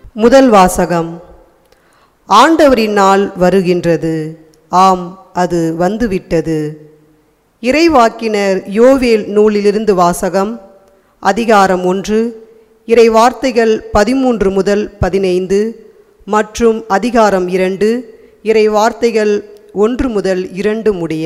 முதல் வாசகம் ஆண்டவரின் நாள் வருகின்றது ஆம் அது வந்துவிட்டது இறைவாக்கினர் யோவேல் நூலிலிருந்து வாசகம் அதிகாரம் ஒன்று இறை வார்த்தைகள் பதிமூன்று முதல் பதினைந்து மற்றும் அதிகாரம் இரண்டு இறை வார்த்தைகள் ஒன்று முதல் இரண்டு முடிய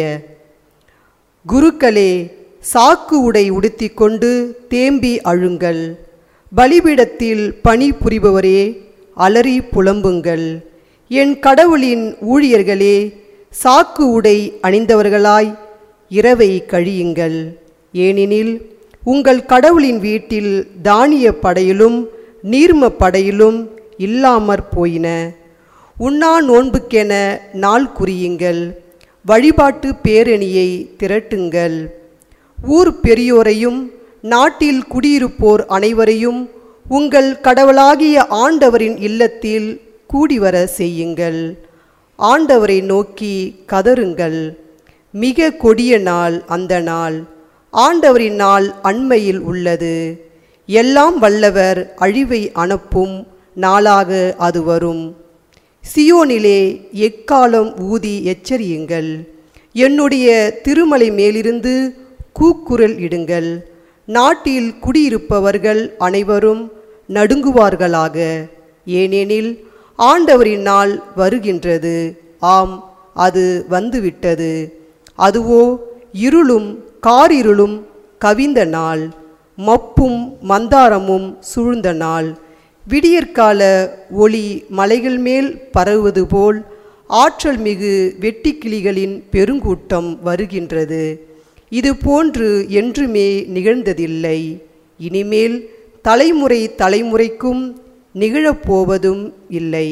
குருக்களே சாக்கு உடை உடுத்திக்கொண்டு தேம்பி அழுங்கள் பலிபீடத்தில் பணி புரிபவரே அலறி புலம்புங்கள் என் கடவுளின் ஊழியர்களே சாக்கு உடை அணிந்தவர்களாய் இரவை கழியுங்கள் ஏனெனில் உங்கள் கடவுளின் வீட்டில் தானிய படையிலும் நீர்ம படையிலும் இல்லாமற் போயின உண்ணா நோன்புக்கென நாள் குறியுங்கள் வழிபாட்டு பேரணியை திரட்டுங்கள் ஊர் பெரியோரையும் நாட்டில் குடியிருப்போர் அனைவரையும் உங்கள் கடவுளாகிய ஆண்டவரின் இல்லத்தில் கூடிவர செய்யுங்கள் ஆண்டவரை நோக்கி கதறுங்கள் மிக கொடிய நாள் அந்த நாள் ஆண்டவரின் நாள் அண்மையில் உள்ளது எல்லாம் வல்லவர் அழிவை அனுப்பும் நாளாக அது வரும் சியோனிலே எக்காலம் ஊதி எச்சரியுங்கள் என்னுடைய திருமலை மேலிருந்து கூக்குரல் இடுங்கள் நாட்டில் குடியிருப்பவர்கள் அனைவரும் நடுங்குவார்களாக ஏனெனில் ஆண்டவரின் நாள் வருகின்றது ஆம் அது வந்துவிட்டது அதுவோ இருளும் காரிருளும் கவிந்த நாள் மப்பும் மந்தாரமும் சூழ்ந்த நாள் விடியற்கால ஒளி மலைகள் மேல் பரவுவது போல் ஆற்றல் மிகு வெட்டுக்கிளிகளின் பெருங்கூட்டம் வருகின்றது இது போன்று என்றுமே நிகழ்ந்ததில்லை இனிமேல் தலைமுறை தலைமுறைக்கும் நிகழப்போவதும் இல்லை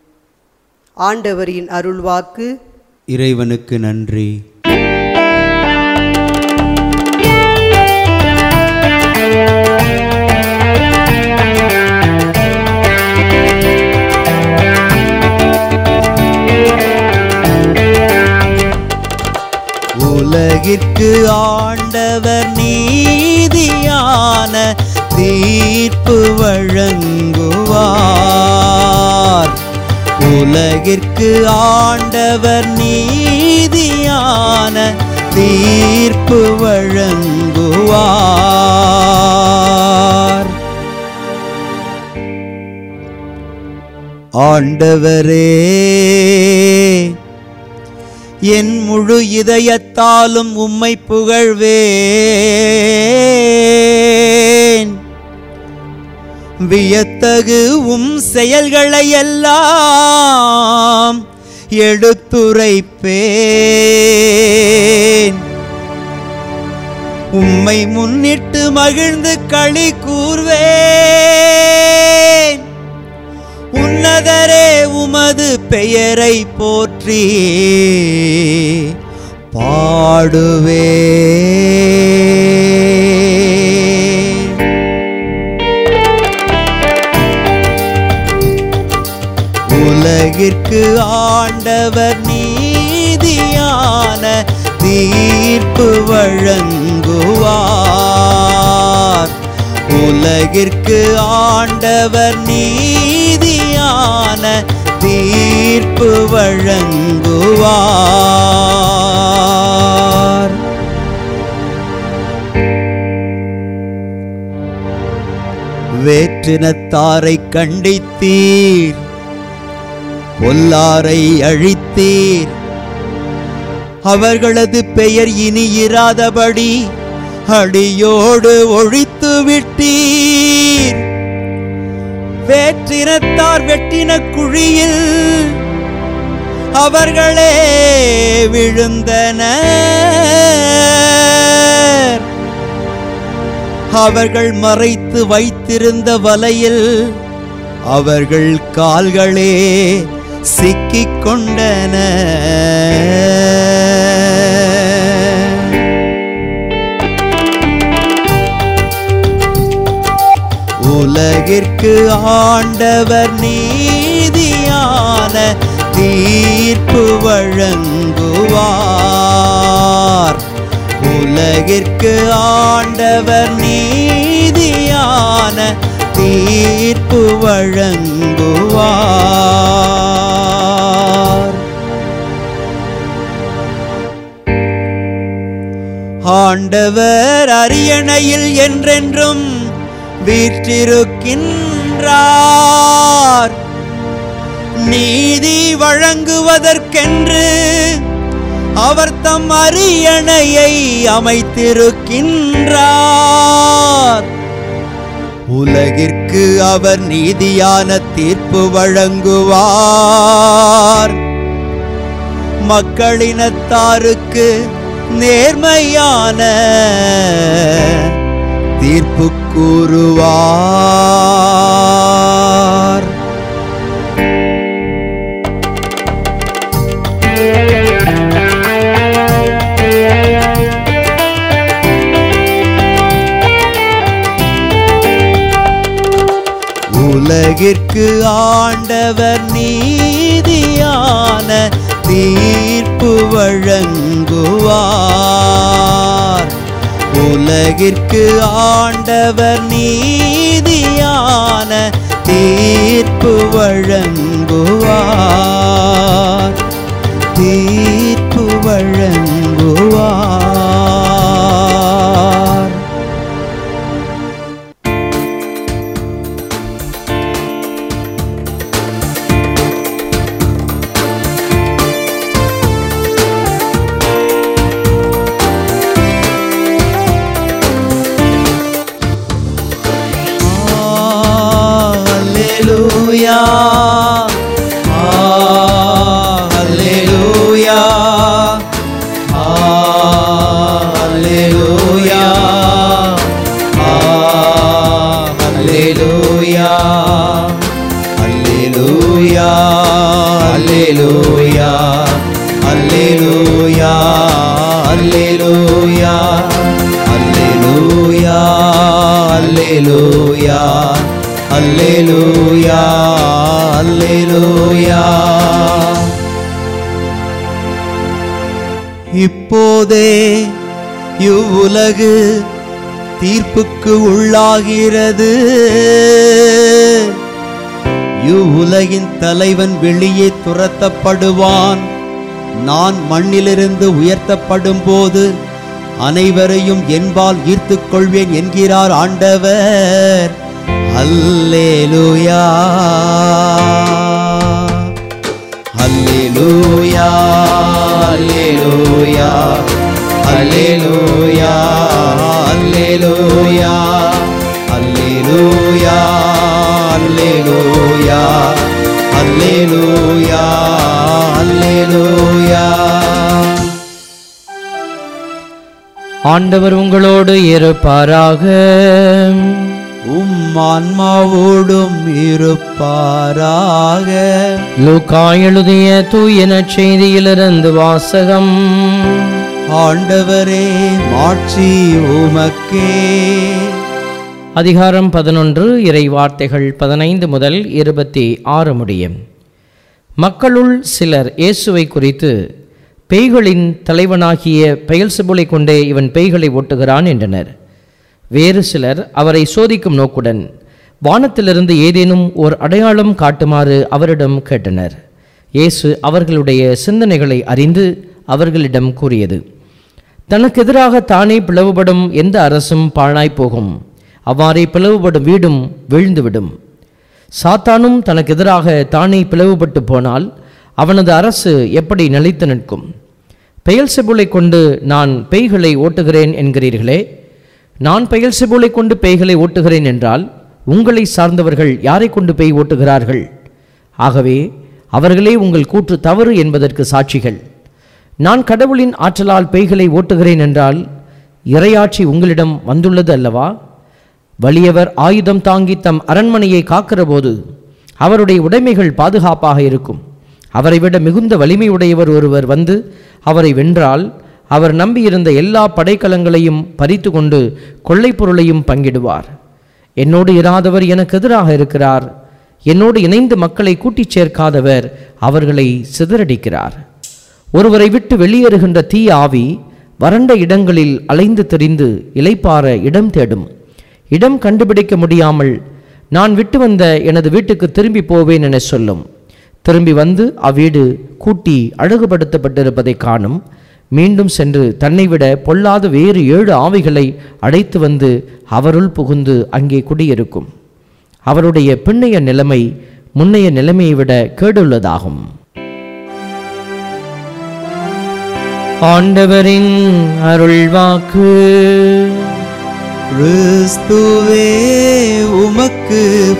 ஆண்டவரின் அருள்வாக்கு இறைவனுக்கு நன்றி உலகிற்கு ஆண்டவர் நீதியான தீர்ப்பு வழங்குவார் உலகிற்கு ஆண்டவர் நீதியான தீர்ப்பு வழங்குவார் ஆண்டவரே என் முழு இதயத்தாலும் உம்மை புகழ்வேன் வியத்தகு உம் செயல்களை எல்லாம் எடுத்துரைப்பேன் உம்மை முன்னிட்டு மகிழ்ந்து களி கூர்வேன் உன்னதரே உமது பெயரை போற்றி பாடுவே உலகிற்கு ஆண்டவர் நீதியான தீர்ப்பு வழங்குவார் உலகிற்கு ஆண்டவர் நீதியான தீர்ப்பு வழங்குவார் வேற்றினத்தாரை கண்டித்தீர் பொல்லாரை அழித்தீர் அவர்களது பெயர் இனி இராதபடி அடியோடு ஒழித்து விட்டீர் வேற்றினத்தார் வெட்டின குழியில் அவர்களே விழுந்தனர் அவர்கள் மறைத்து வைத்திருந்த வலையில் அவர்கள் கால்களே சிக்கிக் கொண்டன உலகிற்கு ஆண்டவர் நீதியான தீர்ப்பு வழங்குவார் உலகிற்கு ஆண்டவர் நீதியான தீர்ப்பு வழங்குவார் ஆண்டவர் அரியணையில் என்றென்றும் வீற்றிருக்கின்றார் நீதி வழங்குவதற்கென்று அவர் தம் அரியணையை அமைத்திருக்கின்றார் உலகிற்கு அவர் நீதியான தீர்ப்பு வழங்குவார் மக்களினத்தாருக்கு நேர்மையான தீர்ப்பு கூறுவார் உலகிற்கு ஆண்டவர் நீதியான தீர்ப்பு வழங்குவார் உலகிற்கு ஆண்டவர் நீதியான தீர்ப்பு வழங்குவார் தீர்ப்பு வழங்குவார் Alleluia. Alleluia. Alleluia. Alleluia. Alleluia. Alleluia. Alleluia. Alleluia. Alleluia. Alleluia. Alleluia. Alleluia. இப்போதே இவ்வுலகு தீர்ப்புக்கு உள்ளாகிறது இவ்வுலகின் தலைவன் வெளியே துரத்தப்படுவான் நான் மண்ணிலிருந்து உயர்த்தப்படும் போது அனைவரையும் என்பால் ஈர்த்துக் கொள்வேன் என்கிறார் ஆண்டவர் அல்லேலூயா அல்லேலூயா அல்லேலூயா அல்லேலூயா அல்லேலூயா அல்லேலூயா அல்லேலூயா அல்லேலூயா அல்லேலூயா ஆண்டவர் உங்களோடு இருப்பாராக உம் ஆன்மாவோடும் இருப்பாராக லூக்கா எழுதிய தூய நற்செய்தியிலிருந்து வாசகம் ஆண்டவரே மாட்சி உமக்கே அதிகாரம் பதினொன்று இறை வார்த்தைகள் பதினைந்து முதல் இருபத்தி ஆறு முடியும் மக்களுள் சிலர் இயேசுவை குறித்து பேய்களின் தலைவனாகிய பெயல்செபுலை கொண்டே இவன் பேய்களை ஓட்டுகிறான் என்றனர் வேறு சிலர் அவரை சோதிக்கும் நோக்குடன் வானத்திலிருந்து ஏதேனும் ஓர் அடையாளம் காட்டுமாறு அவரிடம் கேட்டனர் இயேசு அவர்களுடைய சிந்தனைகளை அறிந்து அவர்களிடம் கூறியது தனக்கு எதிராக தானே பிளவுபடும் எந்த அரசும் பாழாய் போகும் அவ்வாறே பிளவுபடும் வீடும் வீழ்ந்துவிடும் சாத்தானும் தனக்கு எதிராக தானே பிளவுபட்டு போனால் அவனது அரசு எப்படி நிலைத்து நிற்கும் பெயல்செபுலை கொண்டு நான் பேய்களை ஓட்டுகிறேன் என்கிறீர்களே நான் பெயல்செபுலை கொண்டு பேய்களை ஓட்டுகிறேன் என்றால் உங்களை சார்ந்தவர்கள் யாரை கொண்டு பேய் ஓட்டுகிறார்கள் ஆகவே அவர்களே உங்கள் கூற்று தவறு என்பதற்கு சாட்சிகள் நான் கடவுளின் ஆற்றலால் பேய்களை ஓட்டுகிறேன் என்றால் இறையாட்சி உங்களிடம் வந்துள்ளது அல்லவா வலியவர் ஆயுதம் தாங்கி தம் அரண்மனையை காக்கிறபோது அவருடைய உடைமைகள் பாதுகாப்பாக இருக்கும் அவரை விட மிகுந்த வலிமை உடையவர் ஒருவர் வந்து அவரை வென்றால் அவர் நம்பியிருந்த எல்லா படைக்கலங்களையும் பறித்து கொண்டு கொள்ளைப் பொருளையும் பங்கிடுவார் என்னோடு இராதவர் எனக்கு எதிராக இருக்கிறார் என்னோடு இணைந்து மக்களை கூட்டிச் சேர்க்காதவர் அவர்களை சிதறடிக்கிறார் ஒருவரை விட்டு வெளியேறுகின்ற தீய ஆவி வறண்ட இடங்களில் அலைந்து திரிந்து இலைப்பார இடம் தேடும் இடம் கண்டுபிடிக்க முடியாமல் நான் விட்டு வந்த எனது வீட்டுக்கு திரும்பி போவேன் என சொல்லும் திரும்பி வந்து அவ்வீடு கூட்டி அழகுபடுத்தப்பட்டிருப்பதை காணும் மீண்டும் சென்று தன்னை விட பொல்லாத வேறு ஏழு ஆவிகளை அடைத்து வந்து அவருள் புகுந்து அங்கே குடியிருக்கும் அவருடைய பின்னைய நிலைமை முன்னைய நிலைமையை விட கேடுள்ளதாகும் ஆண்டவரின் அருள்வாக்கு கிறிஸ்துவே உமக்கு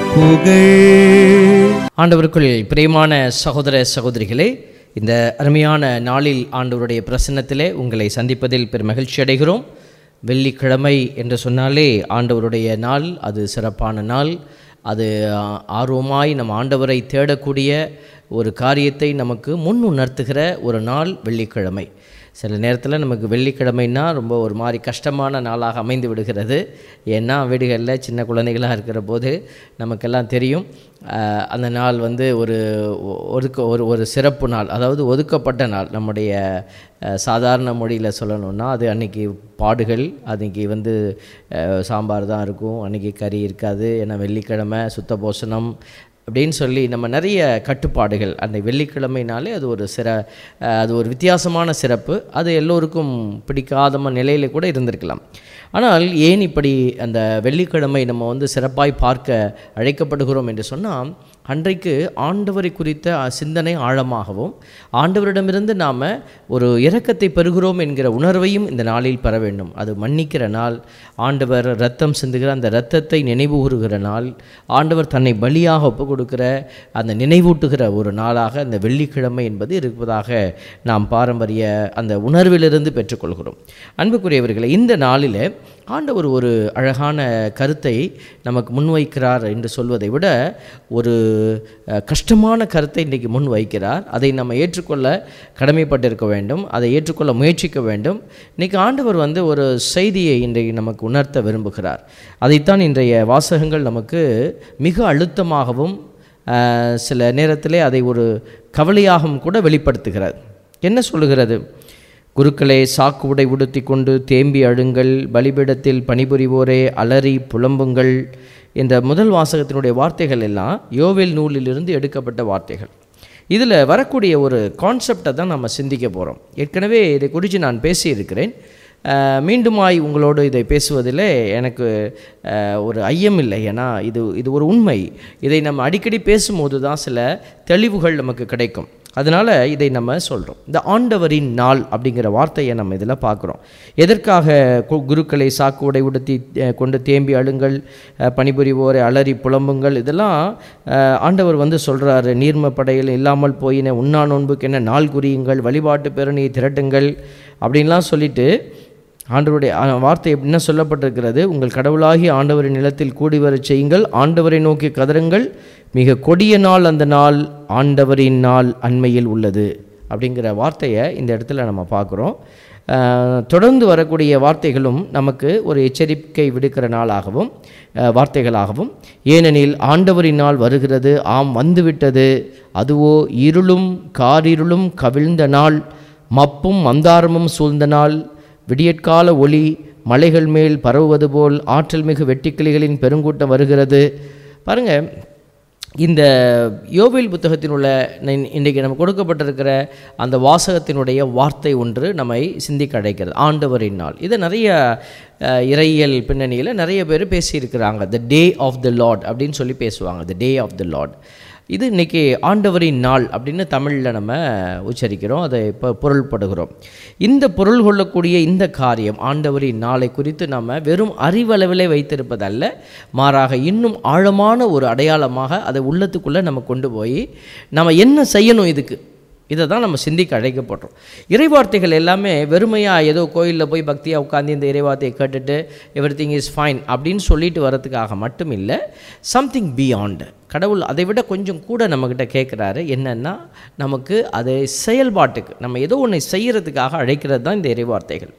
புகழ் ஆண்டவருக்குள் பிரியமான சகோதர சகோதரிகளே இந்த அருமையான நாளில் ஆண்டவருடைய பிரசன்னத்திலே உங்களை சந்திப்பதில் பெரும் மகிழ்ச்சி அடைகிறோம் வெள்ளிக்கிழமை என்று சொன்னாலே ஆண்டவருடைய நாள் அது சிறப்பான நாள் அது ஆ, ஆர்வமாய் நம் ஆண்டவரை தேடக்கூடிய ஒரு காரியத்தை நமக்கு முன் உணர்த்துகிற ஒரு நாள் வெள்ளிக்கிழமை சில நேரத்தில் நமக்கு வெள்ளிக்கிழமைன்னா ரொம்ப ஒரு மாதிரி கஷ்டமான நாளாக அமைந்து விடுகிறது ஏன்னா வீடுகளில் சின்ன குழந்தைகளாக இருக்கிற போது நமக்கெல்லாம் தெரியும் ஆஹ், அந்த நாள் வந்து ஒரு ஒ- ஒதுக்க ஒரு ஒரு சிறப்பு நாள் அதாவது ஒதுக்கப்பட்ட நாள் நம்முடைய ஆஹ், சாதாரண மொழியில் சொல்லணும்னா அது அன்னைக்கு பாடுகள் அன்றைக்கி வந்து ஆஹ், சாம்பார் தான் இருக்கும் அன்றைக்கி கறி இருக்காது ஏன்னா வெள்ளிக்கிழமை சுத்த போஷணம் அப்படின்னு சொல்லி நம்ம நிறைய கட்டுப்பாடுகள் அந்த வெள்ளிக்கிழமைனாலே அது ஒரு சிற அஹ், அது ஒரு வித்தியாசமான சிறப்பு அது எல்லோருக்கும் பிடிக்காத நிலையில கூட இருந்திருக்கலாம் ஆனால் ஏன் இப்படி அந்த வெள்ளிக்கிழமை நம்ம வந்து சிறப்பாய் பார்க்க அழைக்கப்படுகிறோம் என்று சொன்னால் அன்றைக்கு ஆண்டவரை குறித்த அஹ், சிந்தனை ஆழமாகவும் ஆண்டவரிடமிருந்து நாம் ஒரு இரக்கத்தை பெறுகிறோம் என்கிற உணர்வையும் இந்த நாளில் பெற வேண்டும் அது மன்னிக்கிற நாள் ஆண்டவர் ரத்தம் சிந்துகிற அந்த இரத்தத்தை நினைவுகூறுகிற நாள் ஆண்டவர் தன்னை பலியாக ஒப்பு கொடுக்கிற அந்த நினைவூட்டுகிற ஒரு நாளாக அந்த வெள்ளிக்கிழமை என்பது இருப்பதாக நாம் பாரம்பரிய அந்த உணர்விலிருந்து பெற்றுக்கொள்கிறோம் அன்புக்குரியவர்களே இந்த நாளில் ஆண்டவர் ஒரு அழகான கருத்தை நமக்கு முன்வைக்கிறார் என்று சொல்வதை விட ஒரு அஹ், கஷ்டமான கருத்தை இன்றைக்கு முன் வைக்கிறார் அதை நம்ம ஏற்றுக்கொள்ள கடமைப்பட்டிருக்க வேண்டும் அதை ஏற்றுக்கொள்ள முயற்சிக்க வேண்டும் இன்றைக்கி ஆண்டவர் வந்து ஒரு செய்தியை இன்றைக்கு நமக்கு உணர்த்த விரும்புகிறார் அதைத்தான் இன்றைய வாசகங்கள் நமக்கு மிக அழுத்தமாகவும் அஹ், சில நேரத்திலே அதை ஒரு கவலையாகவும் கூட வெளிப்படுத்துகிறது என்ன சொல்லுகிறது குருக்களே சாக்கு உடை உடுத்தி கொண்டு தேம்பி அழுங்கள் பலிபீடத்தில் பணிபுரிவோரே அலறி புலம்புங்கள் என்ற முதல் வாசகத்தினுடைய வார்த்தைகள் எல்லாம் யோவேல் நூலிலிருந்து எடுக்கப்பட்ட வார்த்தைகள் இதில் வரக்கூடிய ஒரு கான்செப்டை தான் நம்ம சிந்திக்க போகிறோம் ஏற்கனவே இதை குறித்து நான் பேசியிருக்கிறேன் அஹ், மீண்டுமாய் உங்களோடு இதை பேசுவதில் எனக்கு அஹ், ஒரு ஐயம் இல்லை ஏன்னா இது இது ஒரு உண்மை இதை நம்ம அடிக்கடி பேசும்போது தான் சில தெளிவுகள் நமக்கு கிடைக்கும் அதனால் இதை நம்ம சொல்கிறோம் இந்த ஆண்டவரின் நாள் அப்படிங்கிற வார்த்தையை நம்ம இதில் பார்க்குறோம் எதற்காக கு- குருக்களை சாக்கு உடை உடுத்தி அஹ், கொண்டு தேம்பி அழுங்கள் அஹ், பணிபுரிவோரை அலறி புலம்புங்கள் இதெல்லாம் அஹ், ஆண்டவர் வந்து சொல்கிறாரு நீர்ம படையில் இல்லாமல் போயின உண்ணா நோன்புக்கு என்ன நாள் குறியுங்கள் வழிபாட்டு பேரணியை திரட்டுங்கள் அப்படின்லாம் சொல்லிட்டு ஆண்டவருடைய அஹ், வார்த்தை என்ன சொல்லப்பட்டிருக்கிறது உங்கள் கடவுளாகி ஆண்டவரின் நிலத்தில் கூடி வரச் செய்யுங்கள் ஆண்டவரை நோக்கி கதறுங்கள் மிக கொடிய நாள் அந்த நாள் ஆண்டவரின் நாள் அண்மையில் உள்ளது அப்படிங்கிற வார்த்தையை இந்த இடத்துல நம்ம பார்க்குறோம் அஹ், தொடர்ந்து வரக்கூடிய வார்த்தைகளும் நமக்கு ஒரு எச்சரிக்கை விடுக்கிற நாளாகவும் அஹ், வார்த்தைகளாகவும் ஏனெனில் ஆண்டவரின் நாள் வருகிறது ஆம் வந்துவிட்டது அதுவோ இருளும் காரிருளும் கவிழ்ந்த நாள் மப்பும் மந்தாரமும் சூழ்ந்த நாள் விடியற்கால ஒளி மலைகள் மேல் பரவுவது போல் ஆற்றல் மிகு வெட்டுக்கிளிகளின் பெருங்கூட்டம் வருகிறது பாருங்க இந்த யோவேல் புத்தகத்தில் உள்ள நி- இன்றைக்கு நம்ம கொடுக்கப்பட்டிருக்கிற அந்த வாசகத்தினுடைய வார்த்தை ஒன்று நம்மை சிந்திக்க அழைக்கிறது ஆண்டவரின் நாள் இதை நிறைய அஹ், இறையியல் பின்னணியில் நிறைய பேர் பேசியிருக்கிறாங்க த டே ஆஃப் த லார்ட் அப்படின்னு சொல்லி பேசுவாங்க த டே ஆஃப் த லார்ட் இது இன்னைக்கு ஆண்டவரின் நாள் அப்படின்னு தமிழில் நம்ம உச்சரிக்கிறோம் அதை இப்போ பொருள்படுகிறோம் இந்த பொருள் கொள்ளக்கூடிய இந்த காரியம் ஆண்டவரின் நாளை குறித்து நம்ம வெறும் அறிவளவிலே வைத்திருப்பதல்ல மாறாக இன்னும் ஆழமான ஒரு அடையாளமாக அதை உள்ளத்துக்குள்ளே நம்ம கொண்டு போய் நம்ம என்ன செய்யணும் இதுக்கு இதை தான் நம்ம சிந்திக்க அழைக்கப்படுறோம் இறைவார்த்தைகள் எல்லாமே வெறுமையாக ஏதோ கோயிலில் போய் பக்தியாக உட்காந்து இந்த இறைவார்த்தையை கேட்டுட்டு எவ்ரி திங் இஸ் ஃபைன் அப்படின்னு சொல்லிட்டு வரதுக்காக மட்டும் இல்லை சம்திங் பியாண்ட் கடவுள் அதை விட கொஞ்சம் கூட நம்மக்கிட்ட கேட்குறாரு என்னென்னா நமக்கு அதை செயல்பாட்டுக்கு நம்ம ஏதோ ஒன்றை செய்கிறதுக்காக அழைக்கிறது தான் இந்த இறைவார்த்தைகள்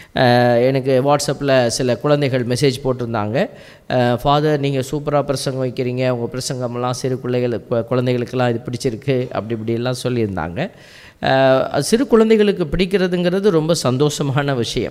அஹ் எனக்கு வாட்ஸ்அப்பில் சில குழந்தைகள் மெசேஜ் போட்டிருந்தாங்க ஃபாதர் நீங்கள் சூப்பராக பிரசங்கம் வைக்கிறீங்க உங்கள் பிரசங்கமெல்லாம் சிறு பிள்ளைகள் கு- குழந்தைகளுக்கெல்லாம் இது பிடிச்சிருக்கு அப்படி இப்படிலாம் சொல்லியிருந்தாங்க அஹ், சிறு குழந்தைகளுக்கு பிடிக்கிறதுங்கிறது ரொம்ப சந்தோஷமான விஷயம்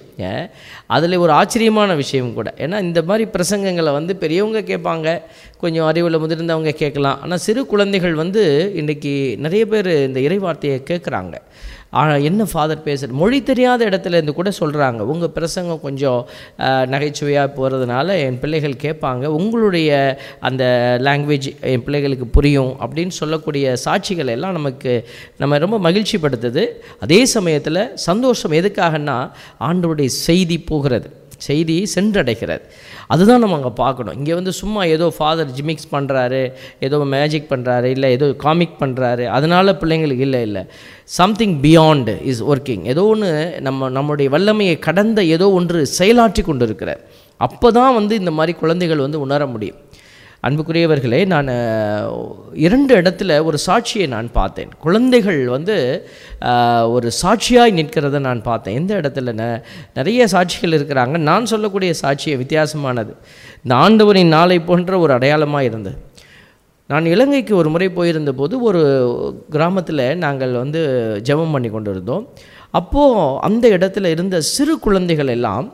அதில் ஒரு ஆச்சரியமான விஷயம் கூட ஏன்னா இந்த மாதிரி பிரசங்கங்களை வந்து பெரியவங்க கேட்பாங்க கொஞ்சம் அறிவில் முதிர்ந்தவங்க கேட்கலாம் ஆனால் சிறு குழந்தைகள் வந்து இன்றைக்கி நிறைய பேர் இந்த இறைவார்த்தையை கேட்குறாங்க ஆனால் என்ன ஃபாதர் பேசுகிற மொழி தெரியாத இடத்துல இருந்து கூட சொல்கிறாங்க உங்கள் பிரசங்கம் கொஞ்சம் நகைச்சுவையாக போகிறதுனால என் பிள்ளைகள் கேட்பாங்க உங்களுடைய அந்த லாங்குவேஜ் என் பிள்ளைகளுக்கு புரியும் அப்படின்னு சொல்லக்கூடிய சாட்சிகள் எல்லாம் நமக்கு நம்ம ரொம்ப மகிழ்ச்சிப்படுத்துது அதே சமயத்தில் சந்தோஷம் எதுக்காகன்னா ஆண்டவருடைய செய்தி போகிறது செய்தி சென்றடைகிறது அதுதான் நம்ம அங்கே பார்க்கணும் இங்கே வந்து சும்மா ஏதோ ஃபாதர் ஜிமிக்ஸ் பண்ணுறாரு ஏதோ மேஜிக் பண்ணுறாரு இல்லை ஏதோ காமிக் பண்ணுறாரு அதனால பிள்ளைங்களுக்கு இல்லை இல்லை சம்திங் பியாண்ட் இஸ் ஒர்க்கிங் ஏதோ ஒன்று நம்ம நம்முடைய வல்லமையை கடந்த ஏதோ ஒன்று செயலாற்றி கொண்டு இருக்கிறார் அப்போ தான் வந்து இந்த மாதிரி குழந்தைகள் வந்து உணர முடியும் அன்புக்குரியவர்களே நான் அஹ், இரண்டு இடத்துல ஒரு சாட்சியை நான் பார்த்தேன் குழந்தைகள் வந்து அஹ், ஒரு சாட்சியாய் நிற்கிறத நான் பார்த்தேன் எந்த இடத்துல ந நிறைய சாட்சிகள் இருக்கிறாங்க நான் சொல்லக்கூடிய சாட்சியை வித்தியாசமானது இந்த ஆண்டவரின் நாளை போன்ற ஒரு அடையாளமாக இருந்தது நான் இலங்கைக்கு ஒரு முறை போயிருந்த போது ஒரு கிராமத்தில் நாங்கள் வந்து ஜெபம் பண்ணி கொண்டு இருந்தோம் அப்போது அந்த இடத்துல இருந்த சிறு குழந்தைகள் எல்லாம்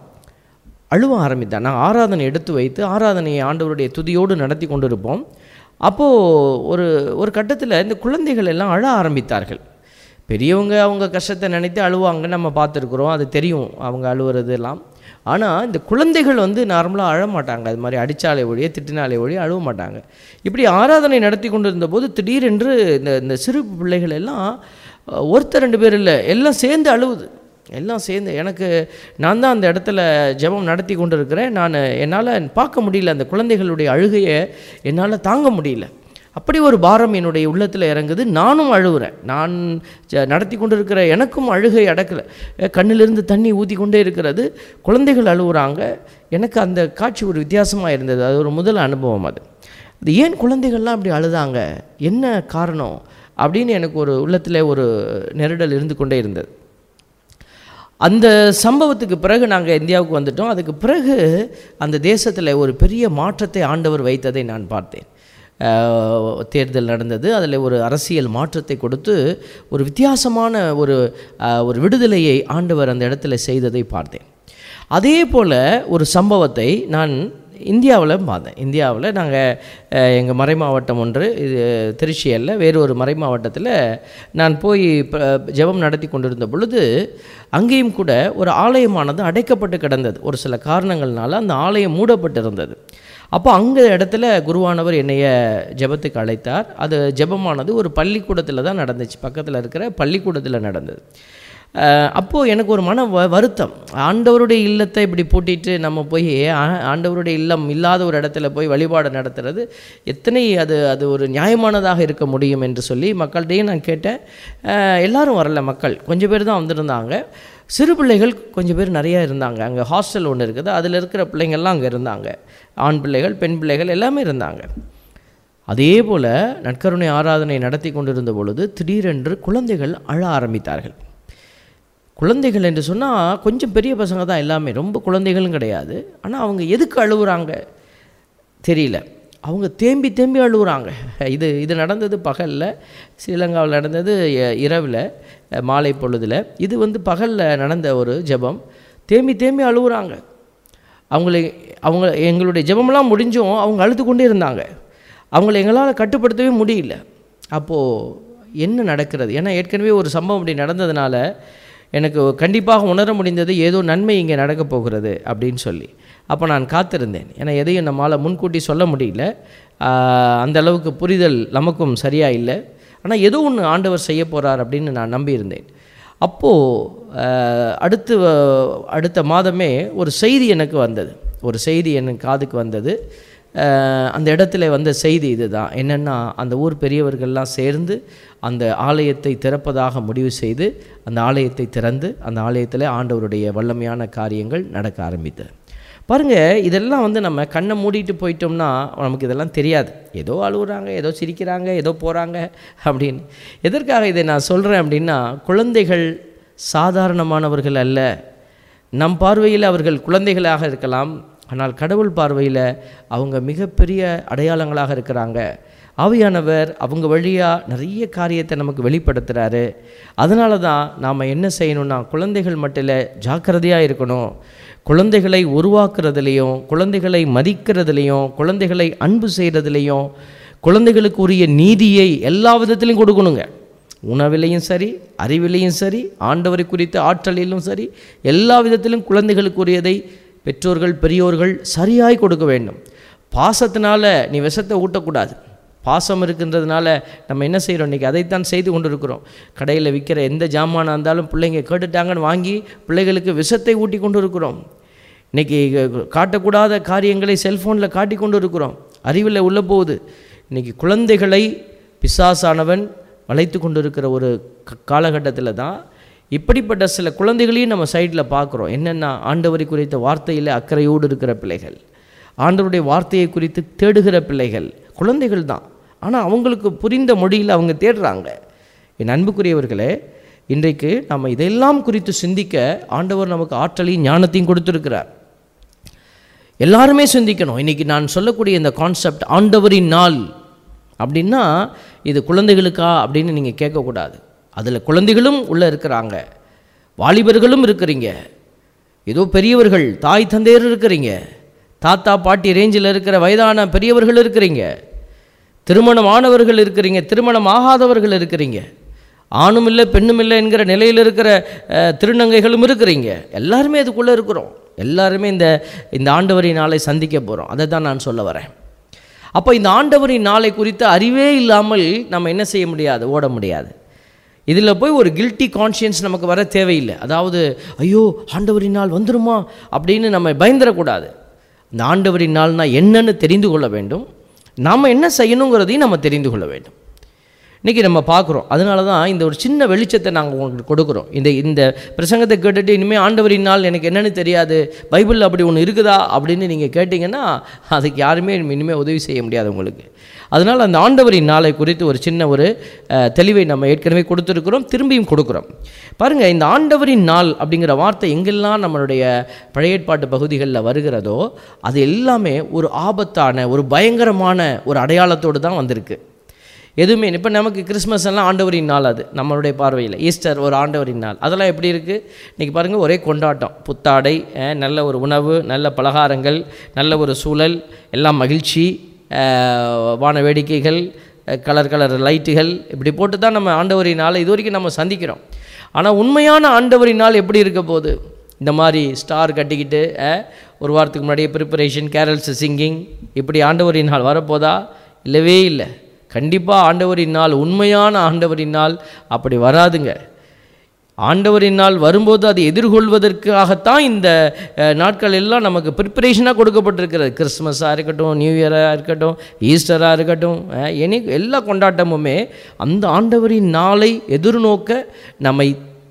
அழுவ ஆரம்பித்தான் நான் ஆராதனை எடுத்து வைத்து ஆராதனையை ஆண்டவருடைய துதியோடு நடத்தி கொண்டு இருப்போம் அப்போது ஒரு ஒரு கட்டத்தில் இந்த குழந்தைகள் எல்லாம் அழ ஆரம்பித்தார்கள் பெரியவங்க அவங்க கஷ்டத்தை நினைத்து அழுவாங்க நம்ம பார்த்துருக்குறோம் அது தெரியும் அவங்க அழுவுறது எல்லாம் ஆனால் இந்த குழந்தைகள் வந்து நார்மலாக அழ மாட்டாங்க அது மாதிரி அடித்தாலே ஒழிய திட்டினாலே ஒழிய அழுவ மாட்டாங்க இப்படி ஆராதனை நடத்தி கொண்டு இருந்தபோது திடீரென்று இந்த இந்த சிறு பிள்ளைகள் எல்லாம் அஹ், ஒருத்தர் ரெண்டு பேர் இல்லை எல்லாம் சேர்ந்து அழுவுது எல்லாம் சேர்ந்து எனக்கு நான் தான் அந்த இடத்துல ஜெபம் நடத்தி கொண்டு இருக்கிறேன் நான் என்னால் பார்க்க முடியல அந்த குழந்தைகளுடைய அழுகையை என்னால் தாங்க முடியல அப்படி ஒரு பாரம் என்னுடைய உள்ளத்தில் இறங்குது நானும் அழுகுறேன் நான் ஜ- நடத்தி கொண்டு இருக்கிற எனக்கும் அழுகை அடக்கலை கண்ணிலிருந்து தண்ணி ஊற்றி கொண்டே இருக்கிறது குழந்தைகள் அழுகுறாங்க எனக்கு அந்த காட்சி ஒரு வித்தியாசமாக இருந்தது அது ஒரு முதல் அனுபவம் அது அது ஏன் குழந்தைகள்லாம் அப்படி அழுதாங்க என்ன காரணம் அப்படின்னு எனக்கு ஒரு உள்ளத்தில் ஒரு நெருடல் இருந்து கொண்டே இருந்தது அந்த சம்பவத்துக்கு பிறகு நாங்கள் இந்தியாவுக்கு வந்துட்டோம் அதுக்கு பிறகு அந்த தேசத்தில் ஒரு பெரிய மாற்றத்தை ஆண்டவர் வைத்ததை நான் பார்த்தேன் அஹ், தேர்தல் நடந்தது அதில் ஒரு அரசியல் மாற்றத்தை கொடுத்து ஒரு வித்தியாசமான ஒரு அஹ், ஒரு விடுதலையை ஆண்டவர் அந்த இடத்துல செய்ததை பார்த்தேன் அதே போல் ஒரு சம்பவத்தை நான் இந்தியாவில் பார்த்தேன் இந்தியாவில் நாங்கள் எங்கள் மறை மாவட்டம் ஒன்று இது திருச்சி அல்ல வேறு ஒரு மறை மாவட்டத்தில் நான் போய் ப- ஜெபம் நடத்தி கொண்டிருந்த பொழுது அங்கேயும் கூட ஒரு ஆலயமானது அடைக்கப்பட்டு கிடந்தது ஒரு சில காரணங்கள்னால அந்த ஆலயம் மூடப்பட்டிருந்தது அப்போ அங்கே இடத்துல குருவானவர் என்னைய ஜெபத்துக்கு அழைத்தார் அது ஜெபமானது ஒரு பள்ளிக்கூடத்தில் தான் நடந்துச்சு பக்கத்தில் இருக்கிற பள்ளிக்கூடத்தில் நடந்தது அஹ் அப்போது எனக்கு ஒரு மன வ வருத்தம் ஆண்டவருடைய இல்லத்தை இப்படி பூட்டிட்டு நம்ம போய் ஆ- ஆண்டவருடைய இல்லம் இல்லாத ஒரு இடத்துல போய் வழிபாடு நடத்துறது எத்தனை அது அது ஒரு நியாயமானதாக இருக்க முடியும் என்று சொல்லி மக்கள்கிட்டையும் நான் கேட்டேன் அஹ் எல்லாரும் வரல மக்கள் கொஞ்சம் பேர் தான் வந்திருந்தாங்க சிறு பிள்ளைகள் கொஞ்சம் பேர் நிறையா இருந்தாங்க அங்கே ஹாஸ்டல் ஒன்று இருக்குது அதில் இருக்கிற பிள்ளைங்கள்லாம் அங்கே இருந்தாங்க ஆண் பிள்ளைகள் பெண் பிள்ளைகள் எல்லாமே இருந்தாங்க அதே போல் நற்கருணை ஆராதனை நடத்தி கொண்டிருந்த பொழுது திடீரென்று குழந்தைகள் அழ ஆரம்பித்தார்கள் குழந்தைகள் என்று சொன்னால் கொஞ்சம் பெரிய பசங்க தான் எல்லாமே ரொம்ப குழந்தைகளும் கிடையாது ஆனால் அவங்க எதுக்கு அழுகுறாங்க தெரியல அவங்க தேம்பி தேம்பி அழுகுறாங்க இது இது நடந்தது பகலில் ஸ்ரீலங்காவில் நடந்தது எ- இரவில் அஹ், மாலை பொழுதில் இது வந்து பகலில் நடந்த ஒரு ஜெபம் தேம்பி தேம்பி அழுகுறாங்க அவங்களை அவங்க எங்களுடைய ஜெபமெல்லாம் முடிஞ்சும் அவங்க அழுது கொண்டே இருந்தாங்க அவங்கள எங்களால் கட்டுப்படுத்தவே முடியல அப்போது என்ன நடக்கிறது ஏன்னா ஏற்கனவே ஒரு சம்பவம் இப்படி நடந்ததுனால எனக்கு கண்டிப்பாக உணர முடிந்தது ஏதோ நன்மை இங்கே நடக்கப் போகிறது அப்படின்னு சொல்லி அப்போ நான் காத்திருந்தேன் ஏன்னா எதையும் நம்மால் முன்கூட்டி சொல்ல முடியல ஆஹ், அந்த அளவுக்கு புரிதல் நமக்கும் சரியாக இல்லை ஆனால் ஏதோ ஒன்று ஆண்டவர் செய்ய போகிறார் அப்படின்னு நான் நம்பியிருந்தேன் அப்போது அடுத்து வ- அடுத்த மாதமே ஒரு செய்தி எனக்கு வந்தது ஒரு செய்தி எனக்கு காதுக்கு வந்தது அஹ், அந்த இடத்துல வந்த செய்தி இதுதான் என்னென்னா அந்த ஊர் பெரியவர்கள்லாம் சேர்ந்து அந்த ஆலயத்தை திறப்பதாக முடிவு செய்து அந்த ஆலயத்தை திறந்து அந்த ஆலயத்தில் ஆண்டவருடைய வல்லமையான காரியங்கள் நடக்க ஆரம்பித்தது பாருங்க இதெல்லாம் வந்து நம்ம கண்ணை மூடிட்டு போயிட்டோம்னா நமக்கு இதெல்லாம் தெரியாது ஏதோ அழுகுறாங்க ஏதோ சிரிக்கிறாங்க ஏதோ போகிறாங்க அப்படின்னு எதற்காக இதை நான் சொல்கிறேன் அப்படின்னா குழந்தைகள் சாதாரணமானவர்கள் அல்ல நம் பார்வையில் அவர்கள் குழந்தைகளாக இருக்கலாம் ஆனால் கடவுள் பார்வையில் அவங்க மிகப்பெரிய அடையாளங்களாக இருக்கிறாங்க ஆவியானவர் அவங்க வழியாக நிறைய காரியத்தை நமக்கு வெளிப்படுத்துகிறாரு அதனால தான் நாம் என்ன செய்யணும்னா குழந்தைகள் மட்டும் ஜாக்கிரதையாக இருக்கணும் குழந்தைகளை உருவாக்குறதுலேயும் குழந்தைகளை மதிக்கிறதுலையும் குழந்தைகளை அன்பு செய்கிறதுலையும் குழந்தைகளுக்கு உரிய நீதியை எல்லா விதத்திலையும் கொடுக்கணுங்க உணவிலையும் சரி அறிவிலையும் சரி ஆண்டவரை குறித்த ஆற்றலிலும் சரி எல்லா விதத்திலும் குழந்தைகளுக்குரியதை பெற்றோர்கள் பெரியோர்கள் சரியாய் கொடுக்க வேண்டும் பாசத்தினால நீ விஷத்தை ஊட்டக்கூடாது பாசம் இருக்கின்றதுனால நம்ம என்ன செய்கிறோம் இன்றைக்கி அதைத்தான் செய்து கொண்டு இருக்கிறோம் கடையில் விற்கிற எந்த ஜாமானாக இருந்தாலும் பிள்ளைங்க கேட்டுட்டாங்கன்னு வாங்கி பிள்ளைகளுக்கு விஷத்தை ஊட்டி கொண்டு இருக்கிறோம் இன்றைக்கி காட்டக்கூடாத காரியங்களை செல்ஃபோனில் காட்டி கொண்டு இருக்கிறோம் அறிவில் உள்ளே போகுது இன்றைக்கி குழந்தைகளை பிசாசானவன் வளைத்து கொண்டு இருக்கிற ஒரு க- காலகட்டத்தில் தான் இப்படிப்பட்ட சில குழந்தைகளையும் நம்ம சைடில் பார்க்குறோம் என்னென்னா ஆண்டவரை குறித்த வார்த்தையில் அக்கறையோடு இருக்கிற பிள்ளைகள் ஆண்டவருடைய வார்த்தையை குறித்து தேடுகிற பிள்ளைகள் குழந்தைகள் தான் ஆனால் அவங்களுக்கு புரிந்த மொழியில் அவங்க தேடுறாங்க என் அன்புக்குரியவர்களே இன்றைக்கு நம்ம இதெல்லாம் குறித்து சிந்திக்க ஆண்டவர் நமக்கு ஆற்றலையும் ஞானத்தையும் கொடுத்துருக்கிறார் எல்லாருமே சிந்திக்கணும் இன்றைக்கி நான் சொல்லக்கூடிய இந்த கான்செப்ட் ஆண்டவரின் நாள் அப்படின்னா இது குழந்தைகளுக்கா அப்படின்னு நீங்கள் கேட்கக்கூடாது அதில் குழந்தைகளும் உள்ளே இருக்கிறாங்க வாலிபர்களும் இருக்கிறீங்க ஏதோ பெரியவர்கள் தாய் தந்தையர் இருக்கிறீங்க தாத்தா பாட்டி ரேஞ்சில் இருக்கிற வயதான பெரியவர்கள் இருக்கிறீங்க திருமணம் ஆனவர்கள் இருக்கிறீங்க திருமணம் ஆகாதவர்கள் இருக்கிறீங்க ஆணும் இல்லை பெண்ணும் இல்லை என்கிற நிலையில் இருக்கிற அஹ், திருநங்கைகளும் இருக்கிறீங்க எல்லாருமே அதுக்குள்ளே இருக்கிறோம் எல்லாருமே இந்த இந்த ஆண்டவரின் நாளை சந்திக்க போகிறோம் அதை தான் நான் சொல்ல வரேன் அப்போ இந்த ஆண்டவரின் நாளை குறித்த அறிவே இல்லாமல் நம்ம என்ன செய்ய முடியாது ஓட முடியாது இதில் போய் ஒரு கில்ட்டி கான்ஷியன்ஸ் நமக்கு வர தேவையில்லை அதாவது ஐயோ ஆண்டவரின் நாள் வந்துருமா அப்படின்னு நம்ம பயந்துடக்கூடாது இந்த ஆண்டவரின் நாள்னா என்னன்னு தெரிந்து கொள்ள வேண்டும் நாம் என்ன செய்யணுங்கிறதையும் நம்ம தெரிந்து கொள்ள வேண்டும் இன்றைக்கி நம்ம பார்க்குறோம் அதனால தான் இந்த ஒரு சின்ன வெளிச்சத்தை நாங்கள் உங்களுக்கு கொடுக்குறோம் இந்த இந்த பிரசங்கத்தை கேட்டுட்டு இனிமேல் ஆண்டவரின் நாள் எனக்கு என்னன்னு தெரியாது பைபிளில் அப்படி ஒன்று இருக்குதா அப்படின்னு நீங்கள் கேட்டிங்கன்னா அதுக்கு யாருமே இனிமேல் உதவி செய்ய முடியாது உங்களுக்கு அதனால் அந்த ஆண்டவரின் நாளை குறித்து ஒரு சின்ன ஒரு அஹ், தெளிவை நம்ம ஏற்கனவே கொடுத்துருக்குறோம் திரும்பியும் கொடுக்குறோம் பாருங்கள் இந்த ஆண்டவரின் நாள் அப்படிங்கிற வார்த்தை எங்கெல்லாம் நம்மளுடைய பழைய ஏற்பாட்டு பகுதிகளில் வருகிறதோ அது எல்லாமே ஒரு ஆபத்தான ஒரு பயங்கரமான ஒரு அடையாளத்தோடு தான் வந்திருக்கு எதுவுமே இப்போ நமக்கு கிறிஸ்மஸ் எல்லாம் ஆண்டவரின் நாள் அது நம்மளுடைய பார்வையில் ஈஸ்டர் ஒரு ஆண்டவரின் நாள் அதெல்லாம் எப்படி இருக்குது இன்றைக்கி பாருங்கள் ஒரே கொண்டாட்டம் புத்தாடை அஹ், நல்ல ஒரு உணவு நல்ல பலகாரங்கள் நல்ல ஒரு சூழல் எல்லாம் மகிழ்ச்சி அஹ், வான வேடிக்கைகள் அஹ், கலர் கலர் லைட்டுகள் இப்படி போட்டு தான் நம்ம ஆண்டவரின் நாளை இது வரைக்கும் நம்ம சந்திக்கிறோம் ஆனால் உண்மையான ஆண்டவரின் நாள் எப்படி இருக்க போகுது இந்த மாதிரி ஸ்டார் கட்டிக்கிட்டு அஹ், ஒரு வாரத்துக்கு முன்னாடியே ப்ரிப்பரேஷன் கேரல்ஸ் சிங்கிங் இப்படி ஆண்டவரின் நாள் வரப்போதா இல்லவே இல்லை கண்டிப்பாக ஆண்டவரின் நாள் உண்மையான ஆண்டவரின் நாள் அப்படி வராதுங்க ஆண்டவரின் நாள் வரும்போது அதை எதிர்கொள்வதற்காகத்தான் இந்த அஹ், நாட்கள் எல்லாம் நமக்கு ப்ரிப்பரேஷனாக கொடுக்கப்பட்டிருக்கிறது கிறிஸ்மஸாக இருக்கட்டும் நியூ இயராக இருக்கட்டும் ஈஸ்டராக இருக்கட்டும் அஹ், எனி எல்லா கொண்டாட்டமுமே அந்த ஆண்டவரின் நாளை எதிர்நோக்க நம்மை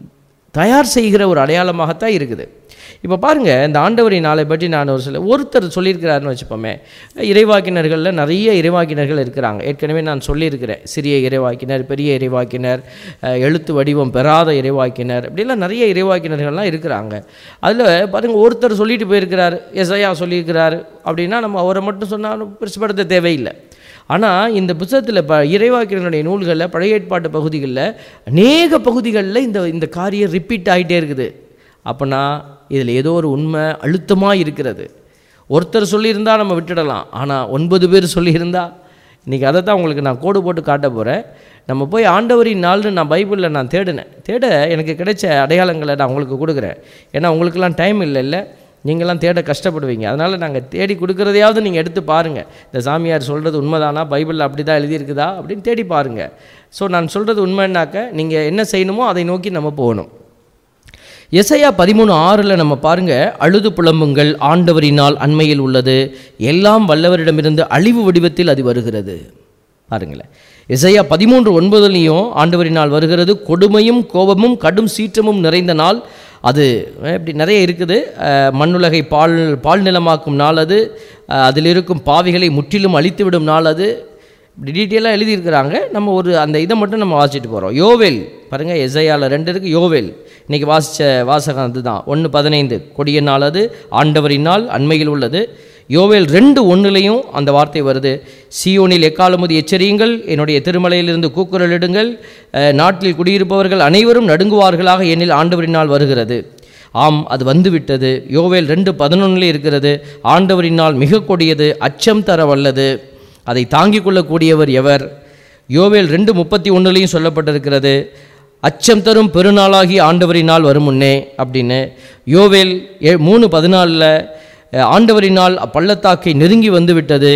தயார் செய்கிற ஒரு அடையாளமாகத்தான் இருக்குது இப்போ பாருங்கள் இந்த ஆண்டவரின் நாளை பற்றி நான் ஒரு சில ஒருத்தர் சொல்லியிருக்கிறாருன்னு வச்சுப்போமே இறைவாக்கினர்களில் நிறைய இறைவாக்கினர்கள் இருக்கிறாங்க ஏற்கனவே நான் சொல்லியிருக்கிறேன் சிறிய இறைவாக்கினர் பெரிய இறைவாக்கினர் அஹ், எழுத்து வடிவம் பெறாத இறைவாக்கினர் இப்படிலாம் நிறைய இறைவாக்கினர்கள்லாம் இருக்கிறாங்க அதில் பாருங்கள் ஒருத்தர் சொல்லிட்டு போயிருக்கிறாரு எஸ்ஐயா சொல்லியிருக்கிறாரு அப்படின்னா நம்ம அவரை மட்டும் சொன்னாலும் பெருசுப்படுத்த தேவையில்லை ஆனால் இந்த புத்தகத்தில் ப இறைவாக்கினருடைய நூல்களில் பழைய ஏற்பாட்டு பகுதிகளில் அநேக பகுதிகளில் இந்த இந்த காரியம் ரிப்பீட் ஆகிட்டே இருக்குது அப்போனா இதில் ஏதோ ஒரு உண்மை அழுத்தமாக இருக்கிறது ஒருத்தர் சொல்லியிருந்தா நம்ம விட்டுடலாம் ஆனால் ஒன்பது பேர் சொல்லியிருந்தா இன்றைக்கி அதை தான் உங்களுக்கு நான் கோடு போட்டு காட்ட போகிறேன் நம்ம போய் ஆண்டவரின் நாள்னு நான் பைபிளில் நான் தேடினேன் தேட எனக்கு கிடைச்ச அடையாளங்களை நான் உங்களுக்கு கொடுக்குறேன் ஏன்னா உங்களுக்கெல்லாம் டைம் இல்லை இல்லை நீங்களாம் தேட கஷ்டப்படுவீங்க அதனால் நாங்கள் தேடி கொடுக்குறதையாவது நீங்கள் எடுத்து பாருங்கள் இந்த சாமியார் சொல்கிறது உண்மைதானா பைபிளில் அப்படி தான் எழுதியிருக்குதா அப்படின்னு தேடி பாருங்கள் ஸோ நான் சொல்கிறது உண்மைன்னாக்க நீங்கள் என்ன செய்யணுமோ அதை நோக்கி நம்ம போகணும் எசையா பதிமூணு ஆறில் நம்ம பாருங்க அழுது புலம்புங்கள் ஆண்டவரினால் அண்மையில் உள்ளது எல்லாம் வல்லவரிடமிருந்து அழிவு வடிவத்தில் அது வருகிறது பாருங்களேன் எசையா பதிமூன்று ஒன்பதுலேயும் ஆண்டவரினால் வருகிறது கொடுமையும் கோபமும் கடும் சீற்றமும் நிறைந்த நாள் அது அஹ், இப்படி நிறைய இருக்குது அஹ், மண்ணுலகை பால் பால் நிலமாக்கும் நாள் அது அஹ், அதில் இருக்கும் பாவிகளை முற்றிலும் அழித்துவிடும் நாள் அது இப்படி டீட்டெயிலாக எழுதியிருக்கிறாங்க நம்ம ஒரு அந்த இதை மட்டும் நம்ம வாசிச்சுட்டு போகிறோம் யோவேல் பாருங்கள் எசையால ரெண்டு இருக்குது யோவேல் இன்றைக்கி வாசித்த வாசகம் அதுதான் ஒன்று பதினைந்து கொடிய நாள் அது ஆண்டவரின் நாள் அண்மையில் உள்ளது யோவேல் ரெண்டு ஒன்றுலையும் அந்த வார்த்தை வருது சியோனில் எக்காலமுது எச்சரியுங்கள் என்னுடைய திருமலையிலிருந்து கூக்குரலிடுங்கள் அஹ், நாட்டில் குடியிருப்பவர்கள் அனைவரும் நடுங்குவார்களாக என்னில் ஆண்டவரினால் வருகிறது ஆம் அது வந்துவிட்டது யோவேல் ரெண்டு பதினொன்றில் இருக்கிறது ஆண்டவரினால் மிக கொடியது அச்சம் தர வல்லது அதை தாங்கிக் கொள்ளக்கூடியவர் எவர் யோவேல் ரெண்டு முப்பத்தி ஒன்றுலையும் சொல்லப்பட்டிருக்கிறது அச்சம் தரும் பெருநாளாகி ஆண்டவரினால் வரும் முன்னே அப்படின்னு யோவேல் ஏ மூணு பதினாலில் ஆண்டவரினால் அப்பள்ளத்தாக்கை நெருங்கி வந்து விட்டது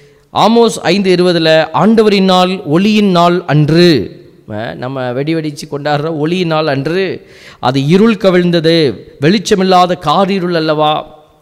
ஆமோஸ் ஐந்து இருபதில் ஆண்டவரினால் ஒளியின் நாள் அன்று அஹ், நம்ம வெடி வெடிச்சு கொண்டாடுற ஒளியின் நாள் அன்று அது இருள் கவிழ்ந்தது வெளிச்சமில்லாத காரிருள் அல்லவா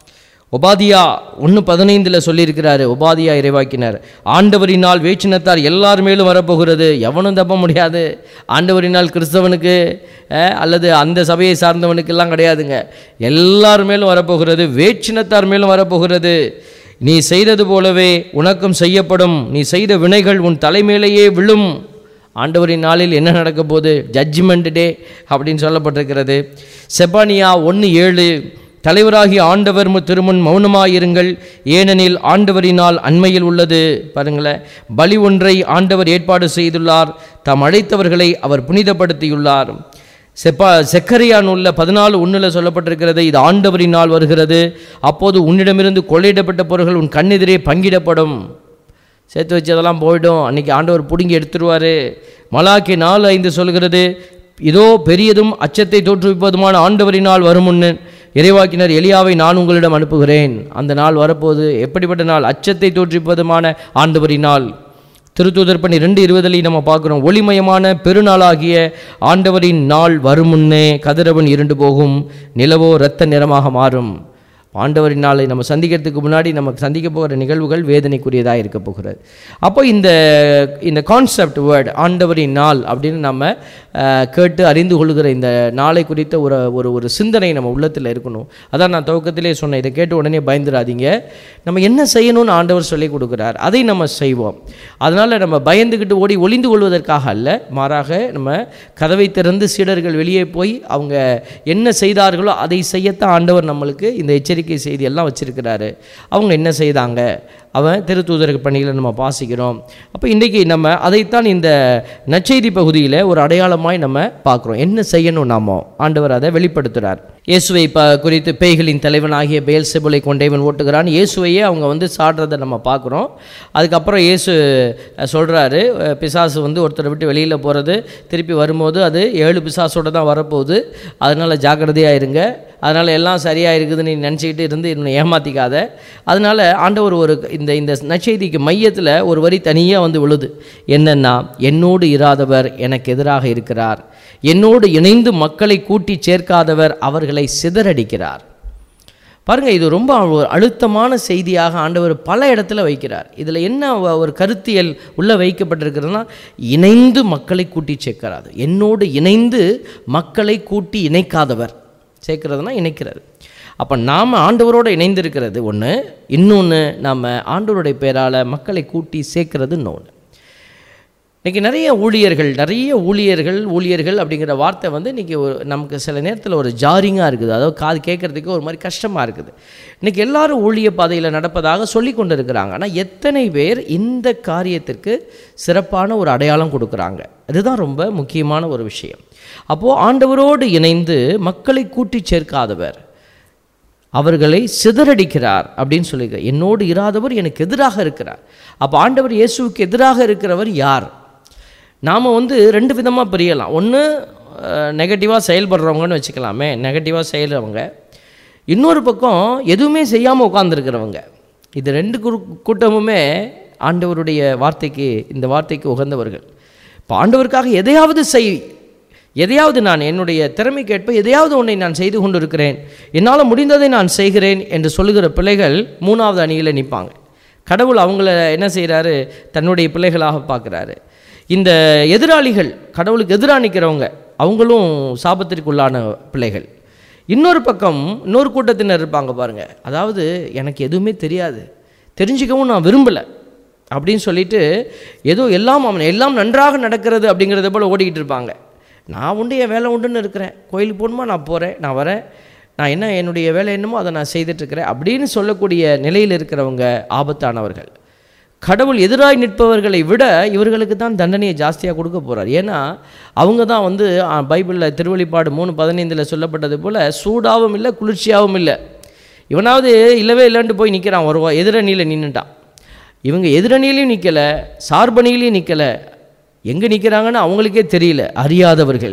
ஒபாதியா ஒன்று பதினைந்தில் சொல்லியிருக்கிறாரு ஒபாதியா இறைவாக்கினர் ஆண்டவரினால் வேற்றினத்தார் எல்லார் மேலும் வரப்போகிறது எவனும் தப்ப முடியாது ஆண்டவரினால் கிறிஸ்தவனுக்கு அஹ், அல்லது அந்த சபையை சார்ந்தவனுக்கெல்லாம் கிடையாதுங்க எல்லார் மேலும் வரப்போகிறது வேற்றினத்தார் மேலும் வரப்போகிறது நீ செய்தது போலவே உனக்கும் செய்யப்படும் நீ செய்த வினைகள் உன் தலைமையிலேயே விழும் ஆண்டவரின் நாளில் என்ன நடக்க போகுது ஜட்ஜ்மெண்ட் டே அப்படின்னு சொல்லப்பட்டிருக்கிறது செபானியா ஒன்று ஏழு தலைவராகி ஆண்டவர் மு- திருமுன் மௌனமாயிருங்கள் ஏனெனில் ஆண்டவரினால் அண்மையில் உள்ளது பாருங்களேன் பலி ஒன்றை ஆண்டவர் ஏற்பாடு செய்துள்ளார் தாம் அழைத்தவர்களை அவர் புனிதப்படுத்தியுள்ளார் செப்பா செக்கரியா நூலில் பதினாலு ஒன்றில் சொல்லப்பட்டிருக்கிறது இது ஆண்டவரினால் வருகிறது அப்போது உன்னிடமிருந்து கொள்ளையிடப்பட்ட பொருள்கள் உன் கண்ணெதிரே பங்கிடப்படும் சேர்த்து வச்சதெல்லாம் போயிடும் அன்னைக்கு ஆண்டவர் பிடுங்கி எடுத்துருவார் மலாக்கி நாலு ஐந்து சொல்கிறது இதோ பெரியதும் அச்சத்தை தோற்றுவிப்பதுமான ஆண்டவரினால் வரும் முன்னு இறைவாக்கினர் எலியாவை நான் உங்களிடம் அனுப்புகிறேன் அந்த நாள் வரப்போது எப்படிப்பட்ட நாள் அச்சத்தை தோற்றுவிப்பதுமான ஆண்டவரினால் திருத்தூதர் பணி ரெண்டு இருபதுலையும் நம்ம பார்க்குறோம் ஒளிமயமான பெருநாளாகிய ஆண்டவரின் நாள் வரும் முன்னே கதிரவன் இருண்டு போகும் நிலவோ இரத்த நிறமாக மாறும் ஆண்டவரின் நாளை நம்ம சந்திக்கிறதுக்கு முன்னாடி நமக்கு சந்திக்க போகிற நிகழ்வுகள் வேதனைக்குரியதாக இருக்க போகிறது அப்போ இந்த இந்த கான்செப்ட் வேர்ட் ஆண்டவரின் நாள் அப்படின்னு நம்ம அஹ், கேட்டு அறிந்து கொள்கிற இந்த நாளை குறித்த ஒரு ஒரு ஒரு சிந்தனை நம்ம உள்ளத்தில் இருக்கணும் அதான் நான் துவக்கத்திலே சொன்னேன் இதை கேட்டு உடனே பயந்துடாதீங்க நம்ம என்ன செய்யணும்னு ஆண்டவர் சொல்லி கொடுக்குறார் அதை நம்ம செய்வோம் அதனால் நம்ம பயந்துக்கிட்டு ஓடி ஒளிந்து கொள்வதற்காக அல்ல மாறாக நம்ம கதவை திறந்து சீடர்கள் வெளியே போய் அவங்க என்ன செய்தார்களோ அதை செய்யத்தான் ஆண்டவர் நம்மளுக்கு இந்த எச்சரிக்கை செய்தி எல்லாம் வச்சிருக்கிறாரு அவங்க என்ன செய்தாங்க அவன் திருத்தூதருக்கு பணியில் நம்ம வாசிக்கிறோம் அப்போ இன்றைக்கி நம்ம அதைத்தான் இந்த நற்செய்தி பகுதியில் ஒரு அடையாளமாய் நம்ம பார்க்குறோம் என்ன செய்யணும் நாமோ ஆண்டவர் அதை வெளிப்படுத்துகிறார் இயேசுவை ப குறித்து பேய்களின் தலைவனாகிய பேல் செபுலை கொண்டேவன் ஓட்டுகிறான் இயேசுவையே அவங்க வந்து சாடுறதை நம்ம பார்க்குறோம் அதுக்கப்புறம் இயேசு சொல்கிறாரு பிசாசு வந்து ஒருத்தரை விட்டு வெளியில் போகிறது திருப்பி வரும்போது அது ஏழு பிசாசோட தான் வரப்போகுது அதனால் ஜாக்கிரதையாக இருங்க அதனால் எல்லாம் சரியாக இருக்குதுன்னு நீ நினச்சிக்கிட்டு இருந்து இன்னும் ஏமாற்றிக்காத அதனால் ஆண்டவர் ஒரு இந்த இந்த நற்செய்திக்கு மையத்தில் ஒரு வரி தனியாக வந்து விழுது என்னென்னா என்னோடு இராதவர் எனக்கு எதிராக இருக்கிறார் என்னோடு இணைந்து மக்களை கூட்டி சேர்க்காதவர் அவர்களை சிதறடிக்கிறார் பாருங்கள் இது ரொம்ப ஒரு அழுத்தமான செய்தியாக ஆண்டவர் பல இடத்துல வைக்கிறார் இதில் என்ன வ- ஒரு கருத்தியல் உள்ள வைக்கப்பட்டிருக்கிறதுனா இணைந்து மக்களை கூட்டி சேர்க்கிறார் என்னோடு இணைந்து மக்களை கூட்டி இணைக்காதவர் சேர்க்கிறதுனா இணைக்கிறது அப்போ நாம் ஆண்டவரோடு இணைந்திருக்கிறது ஒன்று இன்னொன்று நாம் ஆண்டவருடைய பேரால் மக்களை கூட்டி சேர்க்கிறது இன்னொன்று இன்றைக்கி நிறைய ஊழியர்கள் நிறைய ஊழியர்கள் ஊழியர்கள் அப்படிங்கிற வார்த்தை வந்து இன்றைக்கி ஒரு நமக்கு சில நேரத்தில் ஒரு ஜாரிங்காக இருக்குது அதாவது காது கேட்குறதுக்கு ஒரு மாதிரி கஷ்டமாக இருக்குது இன்றைக்கி எல்லாரும் ஊழிய பாதையில் நடப்பதாக சொல்லி கொண்டு இருக்கிறாங்க ஆனால் எத்தனை பேர் இந்த காரியத்திற்கு சிறப்பான ஒரு அடையாளம் கொடுக்குறாங்க அதுதான் ரொம்ப முக்கியமான ஒரு விஷயம் அப்போது ஆண்டவரோடு இணைந்து மக்களை கூட்டி சேர்க்காதவர் அவர்களை சிதறடிக்கிறார் அப்படின்னு சொல்லியிருக்கார் என்னோடு இராதவர் எனக்கு எதிராக இருக்கிறார் அப்போ ஆண்டவர் இயேசுவுக்கு எதிராக இருக்கிறவர் யார் நாம் வந்து ரெண்டு விதமாக பிரியலாம் ஒன்று நெகட்டிவாக செயல்படுறவங்கன்னு வச்சுக்கலாமே நெகட்டிவாக செயல்றவங்க இன்னொரு பக்கம் எதுவுமே செய்யாமல் உட்காந்துருக்கிறவங்க இது ரெண்டு குரு- கூட்டமுமே ஆண்டவருடைய வார்த்தைக்கு இந்த வார்த்தைக்கு உகந்தவர்கள் இப்போ ஆண்டவருக்காக எதையாவது செய் எதையாவது நான் என்னுடைய திறமைக்கேற்ப எதையாவது ஒன்றை நான் செய்து கொண்டு இருக்கிறேன் என்னால் முடிந்ததை நான் செய்கிறேன் என்று சொல்லுகிற பிள்ளைகள் மூணாவது அணியில் நிற்பாங்க கடவுள் அவங்கள என்ன செய்கிறாரு தன்னுடைய பிள்ளைகளாக பார்க்குறாரு இந்த எதிராளிகள் கடவுளுக்கு எதிராக நிற்கிறவங்க அவங்களும் சாபத்திற்குள்ளான பிள்ளைகள் இன்னொரு பக்கம் இன்னொரு கூட்டத்தினர் இருப்பாங்க பாருங்க அதாவது எனக்கு எதுவுமே தெரியாது தெரிஞ்சுக்கவும் நான் விரும்பலை அப்படின்னு சொல்லிட்டு ஏதோ எல்லாம் அவன் எல்லாம் நன்றாக நடக்கிறது அப்படிங்கிறத போல் ஓடிக்கிட்டு இருப்பாங்க நான் உண்டு என் வேலை உண்டுன்னு இருக்கிறேன் கோயிலுக்கு போகணுமா நான் போகிறேன் நான் வரேன் நான் என்ன என்னுடைய வேலை என்னமோ அதை நான் செய்துட்ருக்கிறேன் அப்படின்னு சொல்லக்கூடிய நிலையில் இருக்கிறவங்க ஆபத்தானவர்கள் கடவுள் எதிராய் நிற்பவர்களை விட இவர்களுக்கு தான் தண்டனையை ஜாஸ்தியாக கொடுக்க போகிறார் ஏன்னா அவங்க தான் வந்து ஆ, பைபிளில் திருவெளிப்பாடு மூணு பதினைந்தில் சொல்லப்பட்டது போல் சூடாகவும் இல்லை குளிர்ச்சியாகவும் இல்லை இவனாவது இல்லவே இல்லைன்ட்டு போய் நிற்கிறான் ஒரு எதிரணியில் நின்றுட்டான் இவங்க எதிரணியிலையும் நிற்கலை சார்பணியிலையும் நிற்கலை எங்கே நிற்கிறாங்கன்னு அவங்களுக்கே தெரியல அறியாதவர்கள்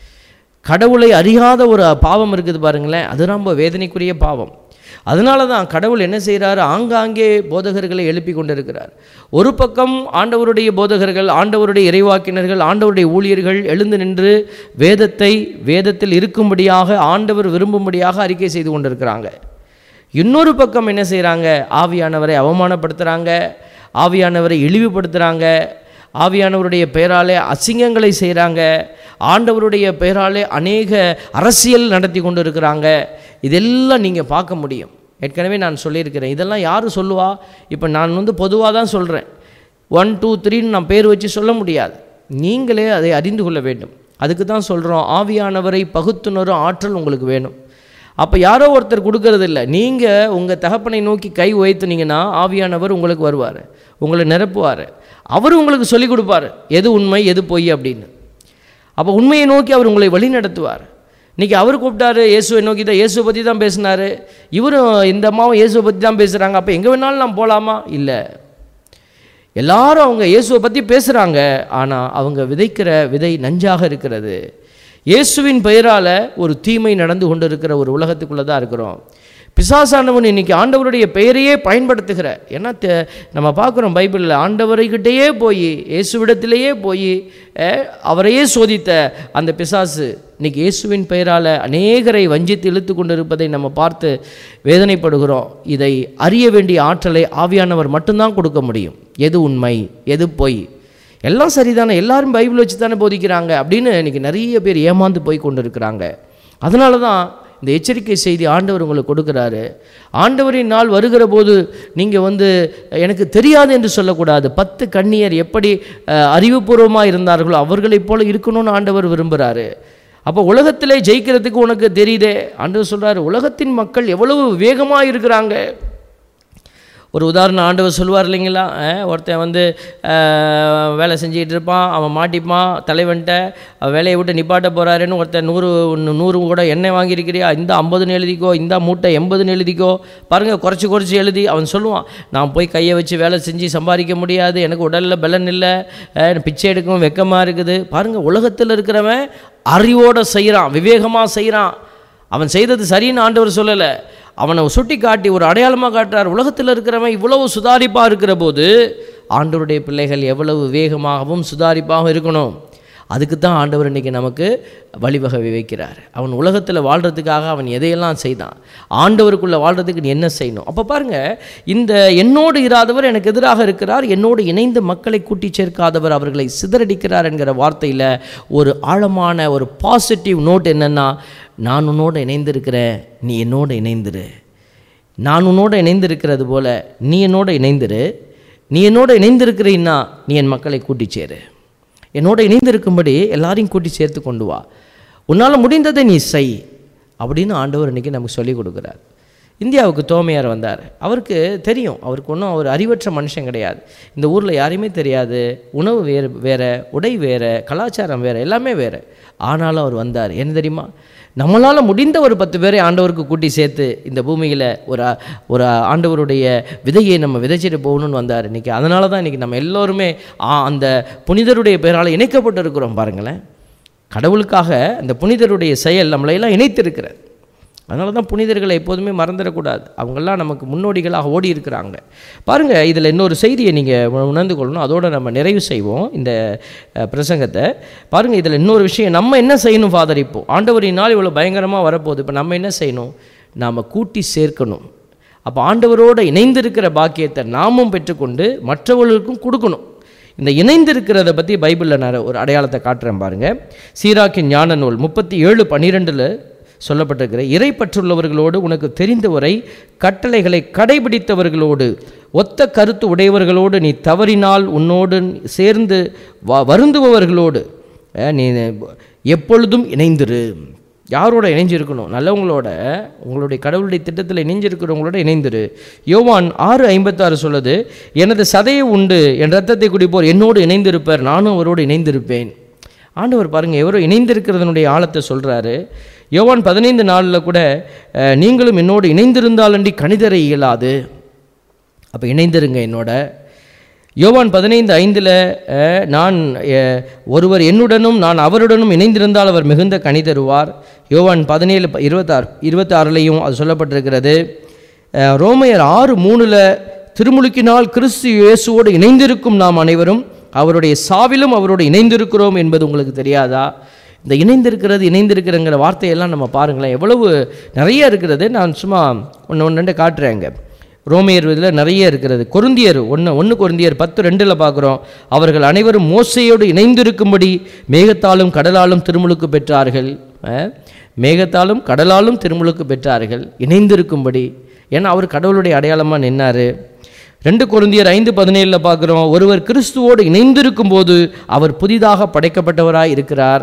கடவுளை அறியாத ஒரு பாவம் இருக்குது பாருங்களேன் அது ரொம்ப வேதனைக்குரிய பாவம் அதனால தான் கடவுள் என்ன செய்கிறாரு ஆங்காங்கே போதகர்களை எழுப்பி கொண்டிருக்கிறார் ஒரு பக்கம் ஆண்டவருடைய போதகர்கள் ஆண்டவருடைய இறைவாக்கினர்கள் ஆண்டவருடைய ஊழியர்கள் எழுந்து நின்று வேதத்தை வேதத்தில் இருக்கும்படியாக ஆண்டவர் விரும்பும்படியாக அறிக்கை செய்து கொண்டிருக்கிறாங்க இன்னொரு பக்கம் என்ன செய்கிறாங்க ஆவியானவரை அவமானப்படுத்துகிறாங்க ஆவியானவரை இழிவுபடுத்துகிறாங்க ஆவியானவருடைய பெயராலே அசிங்கங்களை செய்கிறாங்க ஆண்டவருடைய பெயராலே அநேக அரசியல் நடத்தி கொண்டு இருக்கிறாங்க இதெல்லாம் நீங்கள் பார்க்க முடியும் ஏற்கனவே நான் சொல்லியிருக்கிறேன் இதெல்லாம் யார் சொல்லுவா இப்போ நான் வந்து பொதுவாக தான் சொல்கிறேன் ஒன் டூ த்ரீன்னு நான் பேர் வச்சு சொல்ல முடியாது நீங்களே அதை அறிந்து கொள்ள வேண்டும் அதுக்கு தான் சொல்கிறோம் ஆவியானவரை பகுத்துணரும் ஆற்றல் உங்களுக்கு வேணும் அப்போ யாரோ ஒருத்தர் கொடுக்கறது இல்லை நீங்கள் உங்கள் தகப்பனை நோக்கி கை உயர்த்துனீங்கன்னா ஆவியானவர் உங்களுக்கு வருவார் உங்களை நிரப்புவார் அவர் உங்களுக்கு சொல்லிக் கொடுப்பார் எது உண்மை எது பொய் அப்படின்னு அப்போ உண்மையை நோக்கி அவர் உங்களை வழி நடத்துவார் இன்றைக்கி அவர் கூப்பிட்டாரு இயேசுவை நோக்கி தான் இயேசுவை பற்றி தான் பேசினார் இவரும் இந்த அம்மாவும் இயேசுவை பற்றி தான் பேசுகிறாங்க அப்போ எங்கே வேணாலும் நான் போகலாமா இல்லை எல்லாரும் அவங்க இயேசுவை பற்றி பேசுகிறாங்க ஆனால் அவங்க விதைக்கிற விதை நஞ்சாக இருக்கிறது இயேசுவின் பெயரால் ஒரு தீமை நடந்து கொண்டு இருக்கிற ஒரு உலகத்துக்குள்ளே தான் இருக்கிறோம் பிசாசானவன் இன்னைக்கு ஆண்டவருடைய பெயரையே பயன்படுத்துகிற ஏன்னா தெ- நம்ம பார்க்குறோம் பைபிளில் ஆண்டவரைக்கிட்டேயே போய் இயேசுவிடத்திலேயே போய் அஹ், அவரையே சோதித்த அந்த பிசாசு இன்னைக்கு இயேசுவின் பெயரால் அநேகரை வஞ்சித்து இழுத்து கொண்டு இருப்பதை நம்ம பார்த்து வேதனைப்படுகிறோம் இதை அறிய வேண்டிய ஆற்றலை ஆவியானவர் மட்டும்தான் கொடுக்க முடியும் எது உண்மை எது பொய் எல்லாம் சரிதானே எல்லாரும் பைபிள் வச்சு தானே போதிக்கிறாங்க அப்படின்னு இன்னைக்கு நிறைய பேர் ஏமாந்து போய் கொண்டு இருக்கிறாங்க அதனால தான் இந்த எச்சரிக்கை செய்தி ஆண்டவர் உங்களுக்கு கொடுக்குறாரு ஆண்டவரின் நாள் வருகிற போது நீங்கள் வந்து எனக்கு தெரியாது என்று சொல்லக்கூடாது பத்து கண்ணியர் எப்படி அஹ், அறிவுபூர்வமாக இருந்தார்களோ அவர்களைப் போல இருக்கணும்னு ஆண்டவர் விரும்புகிறாரு அப்போ உலகத்திலே ஜெயிக்கிறதுக்கு உனக்கு தெரியுதே ஆண்டவர் சொல்கிறாரு உலகத்தின் மக்கள் எவ்வளவு வேகமாக இருக்கிறாங்க ஒரு உதாரணம் ஆண்டவர் சொல்லுவார் இல்லைங்களா அஹ், ஒருத்தன் வந்து அஹ், வேலை செஞ்சுக்கிட்டு இருப்பான் அவன் மாட்டிப்பான் தலைவன்ட்ட அவன் வேலையை விட்டு நிப்பாட்ட போகிறாருன்னு ஒருத்தன் நூறு நூ- நூறு கூட எண்ணெய் வாங்கியிருக்கிறியா இந்த ஐம்பதுன்னு எழுதிக்கோ இந்த மூட்டை எண்பதுன்னு எழுதிக்கோ பாருங்கள் குறைச்சி குறைச்சி எழுதி அவன் சொல்லுவான் நான் போய் கையை வச்சு வேலை செஞ்சு சம்பாதிக்க முடியாது எனக்கு உடலில் பலன் இல்லை அஹ், பிச்சை எடுக்கவும் வெக்கமாக இருக்குது பாருங்கள் உலகத்தில் இருக்கிறவன் அறிவோடு செய்கிறான் விவேகமாக செய்கிறான் அவன் செய்தது சரின்னு ஆண்டவர் சொல்லலை அவனை சுட்டி காட்டி ஒரு அடையாளமாக காட்டுறார் உலகத்தில் இருக்கிறவன் இவ்வளவு சுதாரிப்பாக இருக்கிற போது ஆண்டவருடைய பிள்ளைகள் எவ்வளவு வேகமாகவும் சுதாரிப்பாகவும் இருக்கணும் அதுக்கு தான் ஆண்டவர் இன்றைக்கி நமக்கு வழிவகை வைக்கிறார் அவன் உலகத்தில் வாழ்கிறதுக்காக அவன் எதையெல்லாம் செய்தான் ஆண்டவருக்குள்ளே வாழ்கிறதுக்கு நீ என்ன செய்யணும் அப்போ பாருங்கள் இந்த என்னோடு இராதவர் எனக்கு எதிராக இருக்கிறார் என்னோடு இணைந்து மக்களை கூட்டி சேர்க்காதவர் அவர்களை சிதறடிக்கிறார் என்கிற வார்த்தையில் ஒரு ஆழமான ஒரு பாசிட்டிவ் நோட் என்னென்னா நான் உன்னோடு இணைந்திருக்கிறேன் நீ என்னோடு இணைந்திரு நான் உன்னோடு இணைந்திருக்கிறது போல நீ என்னோட இணைந்திரு நீ என்னோட இணைந்திருக்கிறீன்னா நீ என் மக்களை கூட்டிச் சேரு என்னோட இணைந்திருக்கும்படி எல்லாரையும் கூட்டி சேர்த்து கொண்டு வா உன்னால் முடிந்ததை நீ செய் அப்படின்னு ஆண்டவர் இன்னைக்கு நமக்கு சொல்லிக் கொடுக்குறார் இந்தியாவுக்கு தோமையார் வந்தார் அவருக்கு தெரியும் அவருக்கு ஒன்றும் அவர் அறிவற்ற மனுஷன் கிடையாது இந்த ஊரில் யாரையுமே தெரியாது உணவு வேறு வேறு உடை வேறு கலாச்சாரம் வேறு எல்லாமே வேறு ஆனாலும் அவர் வந்தார் என்ன தெரியுமா நம்மளால் முடிந்த ஒரு பத்து பேரை ஆண்டவருக்கு கூட்டி சேர்த்து இந்த பூமியில் ஒரு ஒரு ஆண்டவருடைய விதையை நம்ம விதைச்சிட்டு போகணும்னு வந்தார் இன்றைக்கி அதனால தான் இன்றைக்கி நம்ம எல்லோருமே ஆ, அந்த புனிதருடைய பெயரால் இணைக்கப்பட்டு இருக்கிறோம் பாருங்களேன் கடவுளுக்காக அந்த புனிதருடைய செயல் நம்மளையெல்லாம் இணைத்திருக்கிறது அதனால தான் புனிதர்களை எப்போதுமே மறந்துடக்கூடாது அவங்கெல்லாம் நமக்கு முன்னோடிகளாக ஓடி இருக்கிறாங்க பாருங்கள் இதில் இன்னொரு செய்தியை நீங்கள் உணர்ந்து கொள்ளணும் அதோடு நம்ம நிறைவு செய்வோம் இந்த அஹ், பிரசங்கத்தை பாருங்கள் இதில் இன்னொரு விஷயம் நம்ம என்ன செய்யணும் ஃபாதர் இப்போ ஆண்டவரின் நாள் இவ்வளோ பயங்கரமாக வரப்போகுது இப்போ நம்ம என்ன செய்யணும் நாம் கூட்டி சேர்க்கணும் அப்போ ஆண்டவரோடு இணைந்திருக்கிற பாக்கியத்தை நாமும் பெற்றுக்கொண்டு மற்றவர்களுக்கும் கொடுக்கணும் இந்த இணைந்திருக்கிறத பற்றி பைபிளில் நான் ஒரு அடையாளத்தை காட்டுறேன் பாருங்கள் சீராக்கின் ஞான நூல் முப்பத்தி ஏழு பன்னிரெண்டில் சொல்லப்பட்டிருக்கிற இறைப்பற்றுள்ளவர்களோடு உனக்கு தெரிந்தவரை கட்டளைகளை கடைபிடித்தவர்களோடு ஒத்த கருத்து உடையவர்களோடு நீ தவறினால் உன்னோடு சேர்ந்து வ வருந்துபவர்களோடு அஹ், நீ எப்பொழுதும் இணைந்திரு யாரோட இணைஞ்சிருக்கணும் நல்லவங்களோட உங்களுடைய கடவுளுடைய திட்டத்தில் இணைஞ்சிருக்கிறவங்களோட இணைந்திரு யோவான் ஆறு ஐம்பத்தாறு சொல்லுது எனது சதையை உண்டு என் ரத்தத்தை குடிப்போர் என்னோடு இணைந்திருப்பார் நானும் அவரோடு இணைந்திருப்பேன் ஆண்டவர் பாருங்கள் எவரோ இணைந்திருக்கிறதனுடைய ஆழத்தை சொல்கிறாரு யோவான் பதினைந்து நாளில் கூட அஹ், நீங்களும் என்னோடு இணைந்திருந்தாலண்டி கணிதரை இயலாது அப்போ இணைந்திருங்க என்னோட யோவான் பதினைந்து ஐந்தில் நான் அஹ், ஒருவர் என்னுடனும் நான் அவருடனும் இணைந்திருந்தால் அவர் மிகுந்த கனி தருவார் யோவான் பதினேழு ப- இருபத்தாறு இருபத்தாறுலையும் அது சொல்லப்பட்டிருக்கிறது அஹ், ரோமையர் ஆறு மூணில் திருமுழுக்கினால் கிறிஸ்து இயேசுவோடு இணைந்திருக்கும் நாம் அனைவரும் அவருடைய சாவிலும் அவரோடு இணைந்திருக்கிறோம் என்பது உங்களுக்கு தெரியாதா இந்த இணைந்திருக்கிறது இணைந்திருக்கிறங்கிற வார்த்தையெல்லாம் நம்ம பாருங்களேன் எவ்வளவு நிறைய இருக்கிறது நான் சும்மா ஒன்று ஒன்று ரெண்டு காட்டுறேங்க ரோமையர் இதில் நிறைய இருக்கிறது கொருந்தியர் ஒன்று ஒன்று கொருந்தியர் பத்து ரெண்டில் பார்க்குறோம் அவர்கள் அனைவரும் மோசையோடு இணைந்திருக்கும்படி மேகத்தாலும் கடலாலும் திருமுழுக்கு பெற்றார்கள் அஹ், மேகத்தாலும் கடலாலும் திருமுழுக்கு பெற்றார்கள் இணைந்திருக்கும்படி ஏன்னா அவர் கடவுளுடைய அடையாளமாக நின்னார் ரெண்டு கொருந்தியர் ஐந்து பதினேழில் பார்க்குறோம் ஒருவர் கிறிஸ்துவோடு இணைந்திருக்கும் போது அவர் புதிதாக படைக்கப்பட்டவராய் இருக்கிறார்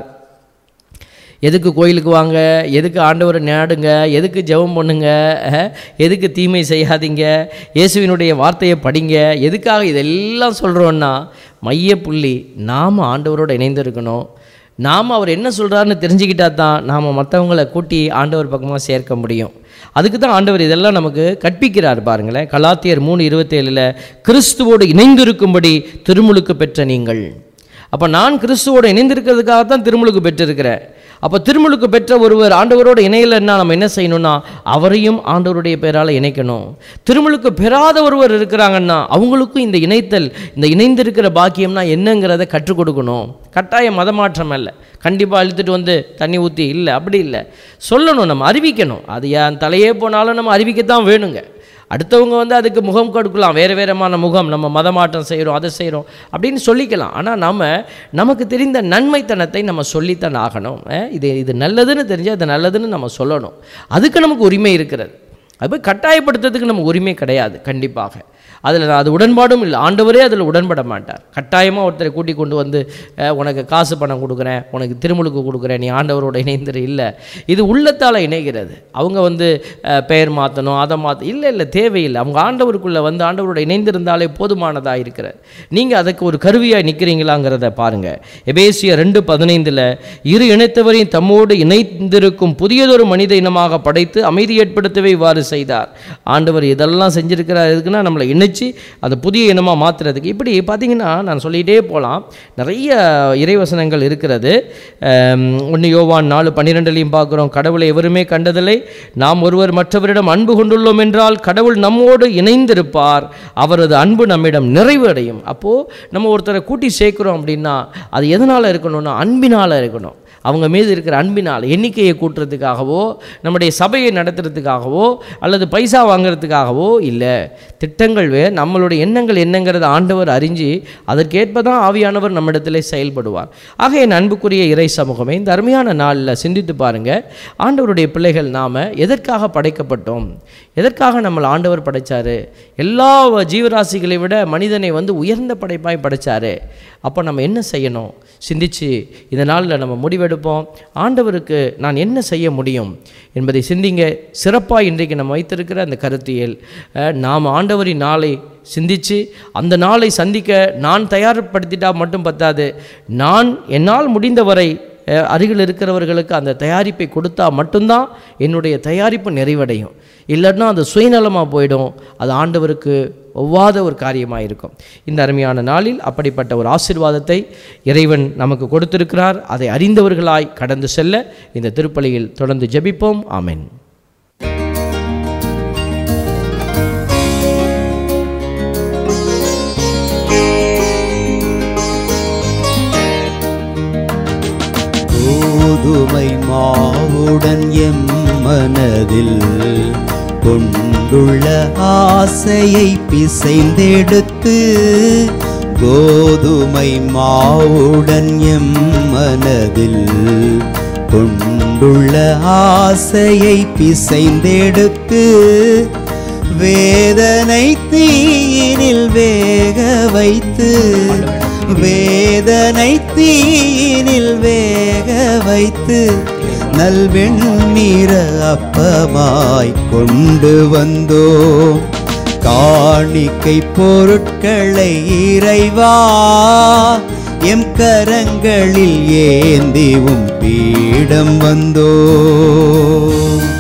எதுக்கு கோயிலுக்கு வாங்க எதுக்கு ஆண்டவரை நாடுங்க எதுக்கு ஜெபம் பண்ணுங்க அஹ், எதுக்கு தீமை செய்யாதீங்க இயேசுவினுடைய வார்த்தையை படிங்க எதுக்காக இதெல்லாம் சொல்கிறோன்னா மையப்புள்ளி நாம் ஆண்டவரோட இணைந்திருக்கணும் நாம் அவர் என்ன சொல்கிறாருன்னு தெரிஞ்சுக்கிட்டா தான் நாம் மற்றவங்களை கூட்டி ஆண்டவர் பக்கமாக சேர்க்க முடியும் அதுக்கு தான் ஆண்டவர் இதெல்லாம் நமக்கு கற்பிக்கிறார் பாருங்களேன் கலாத்தியர் மூணு இருபத்தேழில் கிறிஸ்துவோடு இணைந்திருக்கும்படி திருமுழுக்கு பெற்ற நீங்கள் அப்போ நான் கிறிஸ்துவோடு இணைந்திருக்கிறதுக்காக தான் திருமுழுக்கு பெற்றிருக்கிறேன் அப்போ திருமுழுக்கு பெற்ற ஒருவர் ஆண்டவரோடு இணையலைன்னா நம்ம என்ன செய்யணும்னா அவரையும் ஆண்டவருடைய பேரால் இணைக்கணும் திருமுழுக்கு பெறாத ஒருவர் இருக்கிறாங்கன்னா அவங்களுக்கும் இந்த இணைத்தல் இந்த இணைந்திருக்கிற பாக்கியம்னா என்னங்கிறத கற்றுக் கொடுக்கணும் கட்டாய மதமாற்றம் அல்ல கண்டிப்பாக இழுத்துட்டு வந்து தண்ணி ஊற்றி இல்லை அப்படி இல்லை சொல்லணும் நம்ம அறிவிக்கணும் அது என் தலையே போனாலும் நம்ம அறிவிக்கத்தான் வேணுங்க அடுத்தவங்க வந்து அதுக்கு முகம் கொடுக்கலாம் வேறு வேறமான முகம் நம்ம மதமாற்றம் செய்கிறோம் அதை செய்கிறோம் அப்படின்னு சொல்லிக்கலாம் ஆனால் நம்ம நமக்கு தெரிந்த நன்மைத்தனத்தை நம்ம சொல்லித்தான் ஆகணும் அஹ் இது இது நல்லதுன்னு தெரிஞ்சால் அது நல்லதுன்னு நம்ம சொல்லணும் அதுக்கு நமக்கு உரிமை இருக்கிறது அது போய் கட்டாயப்படுத்துறதுக்கு நம்ம உரிமை கிடையாது கண்டிப்பாக அதில் அது உடன்பாடும் இல்லை ஆண்டவரே அதில் உடன்பட மாட்டார் கட்டாயமாக ஒருத்தரை கூட்டி கொண்டு வந்து அஹ், உனக்கு காசு பணம் கொடுக்குறேன் உனக்கு திருமுழுக்கு கொடுக்குறேன் நீ ஆண்டவரோட இணைந்துரு இல்லை இது உள்ளத்தால் இணைகிறது அவங்க வந்து அஹ், பெயர் மாற்றணும் அதை மாற்ற இல்லை இல்லை தேவையில்லை அவங்க ஆண்டவருக்குள்ளே வந்து ஆண்டவரோட இணைந்திருந்தாலே போதுமானதாக இருக்கிறது நீங்கள் அதுக்கு ஒரு கருவியாக நிற்கிறீங்களாங்கிறத பாருங்கள் எபேசிய ரெண்டு பதினைந்தில் இரு இணைத்தவரையும் தம்மோடு இணைந்திருக்கும் புதியதொரு மனித இனமாக படைத்து அமைதி ஏற்படுத்தவே இவ்வாறு செய்தார் ஆண்டவர் இதெல்லாம் செஞ்சிருக்கிறார் எதுக்குன்னா நம்மளை இணைச்சி அதை புதிய இனமாக மாற்றுறதுக்கு இப்படி பார்த்தீங்கன்னா நான் சொல்லிகிட்டே போகலாம் நிறைய இறைவசனங்கள் இருக்கிறது ஒன்று யோவான் நாலு பன்னிரெண்டுலையும் பார்க்குறோம் கடவுளை எவருமே கண்டதில்லை நாம் ஒருவர் மற்றவரிடம் அன்பு கொண்டுள்ளோம் என்றால் கடவுள் நம்மோடு இணைந்திருப்பார் அவரது அன்பு நம்மிடம் நிறைவு அடையும் அப்போது நம்ம ஒருத்தரை கூட்டி சேர்க்குறோம் அப்படின்னா அது எதனால் இருக்கணும்னா அன்பினால் இருக்கணும் அவங்க மீது இருக்கிற அன்பினால் எண்ணிக்கையை கூட்டுறதுக்காகவோ நம்முடைய சபையை நடத்துறதுக்காகவோ அல்லது பைசா வாங்குறதுக்காகவோ இல்லை திட்டங்கள் வே நம்மளுடைய எண்ணங்கள் என்னங்கிறத ஆண்டவர் அறிஞ்சு அதற்கேற்ப தான் ஆவியானவர் நம்மிடத்திலே செயல்படுவார் ஆக என் அன்புக்குரிய இறை சமூகமே இந்த அருமையான நாளில் சிந்தித்து பாருங்க ஆண்டவருடைய பிள்ளைகள் நாம் எதற்காக படைக்கப்பட்டோம் எதற்காக நம்மளை ஆண்டவர் படைச்சாரு எல்லா ஜீவராசிகளை விட மனிதனை வந்து உயர்ந்த படைப்பாய் படைச்சாரு அப்போ நம்ம என்ன செய்யணும் சிந்திச்சு இந்த நாளில் நம்ம முடிவெடுப்போம் ஆண்டவருக்கு நான் என்ன செய்ய முடியும் என்பதை சிந்திங்க சிறப்பாக இன்றைக்கு நம்ம வைத்திருக்கிற அந்த கருத்தியல் அஹ், நாம் ஆண்டவரின் நாளை சிந்திச்சு அந்த நாளை சந்திக்க நான் தயார்படுத்திட்டா மட்டும் பத்தாது நான் என்னால் முடிந்தவரை அஹ், அருகில் இருக்கிறவர்களுக்கு அந்த தயாரிப்பை கொடுத்தா மட்டும்தான் என்னுடைய தயாரிப்பு நிறைவடையும் இல்லைன்னா அது சுயநலமாக போயிடும் அது ஆண்டவருக்கு ஒவ்வாத ஒரு காரியமாக இருக்கும் இந்த அருமையான நாளில் அப்படிப்பட்ட ஒரு ஆசீர்வாதத்தை இறைவன் நமக்கு கொடுத்திருக்கிறார் அதை அறிந்தவர்களாய் கடந்து செல்ல இந்த திருப்பலியில் தொடர்ந்து ஜெபிப்போம் ஆமென் கோதுமை மாவுடன் எம் மனதில் கொண்டுள்ள ஆசையை பிசைந்தெடுத்து கோதுமை மாவுடன் எம் மனதில் கொண்டுள்ள ஆசையை பிசைந்தெடுத்து வேதனை தீயினில் வேக வைத்து வேதனை தீயினில் வேக வைத்து நல்வெண்ணீர அப்பமாய் கொண்டு வந்தோம் காணிக்கை பொருட்களை இறைவா எம் கரங்களில் ஏந்திவும் பீடம் வந்தோம்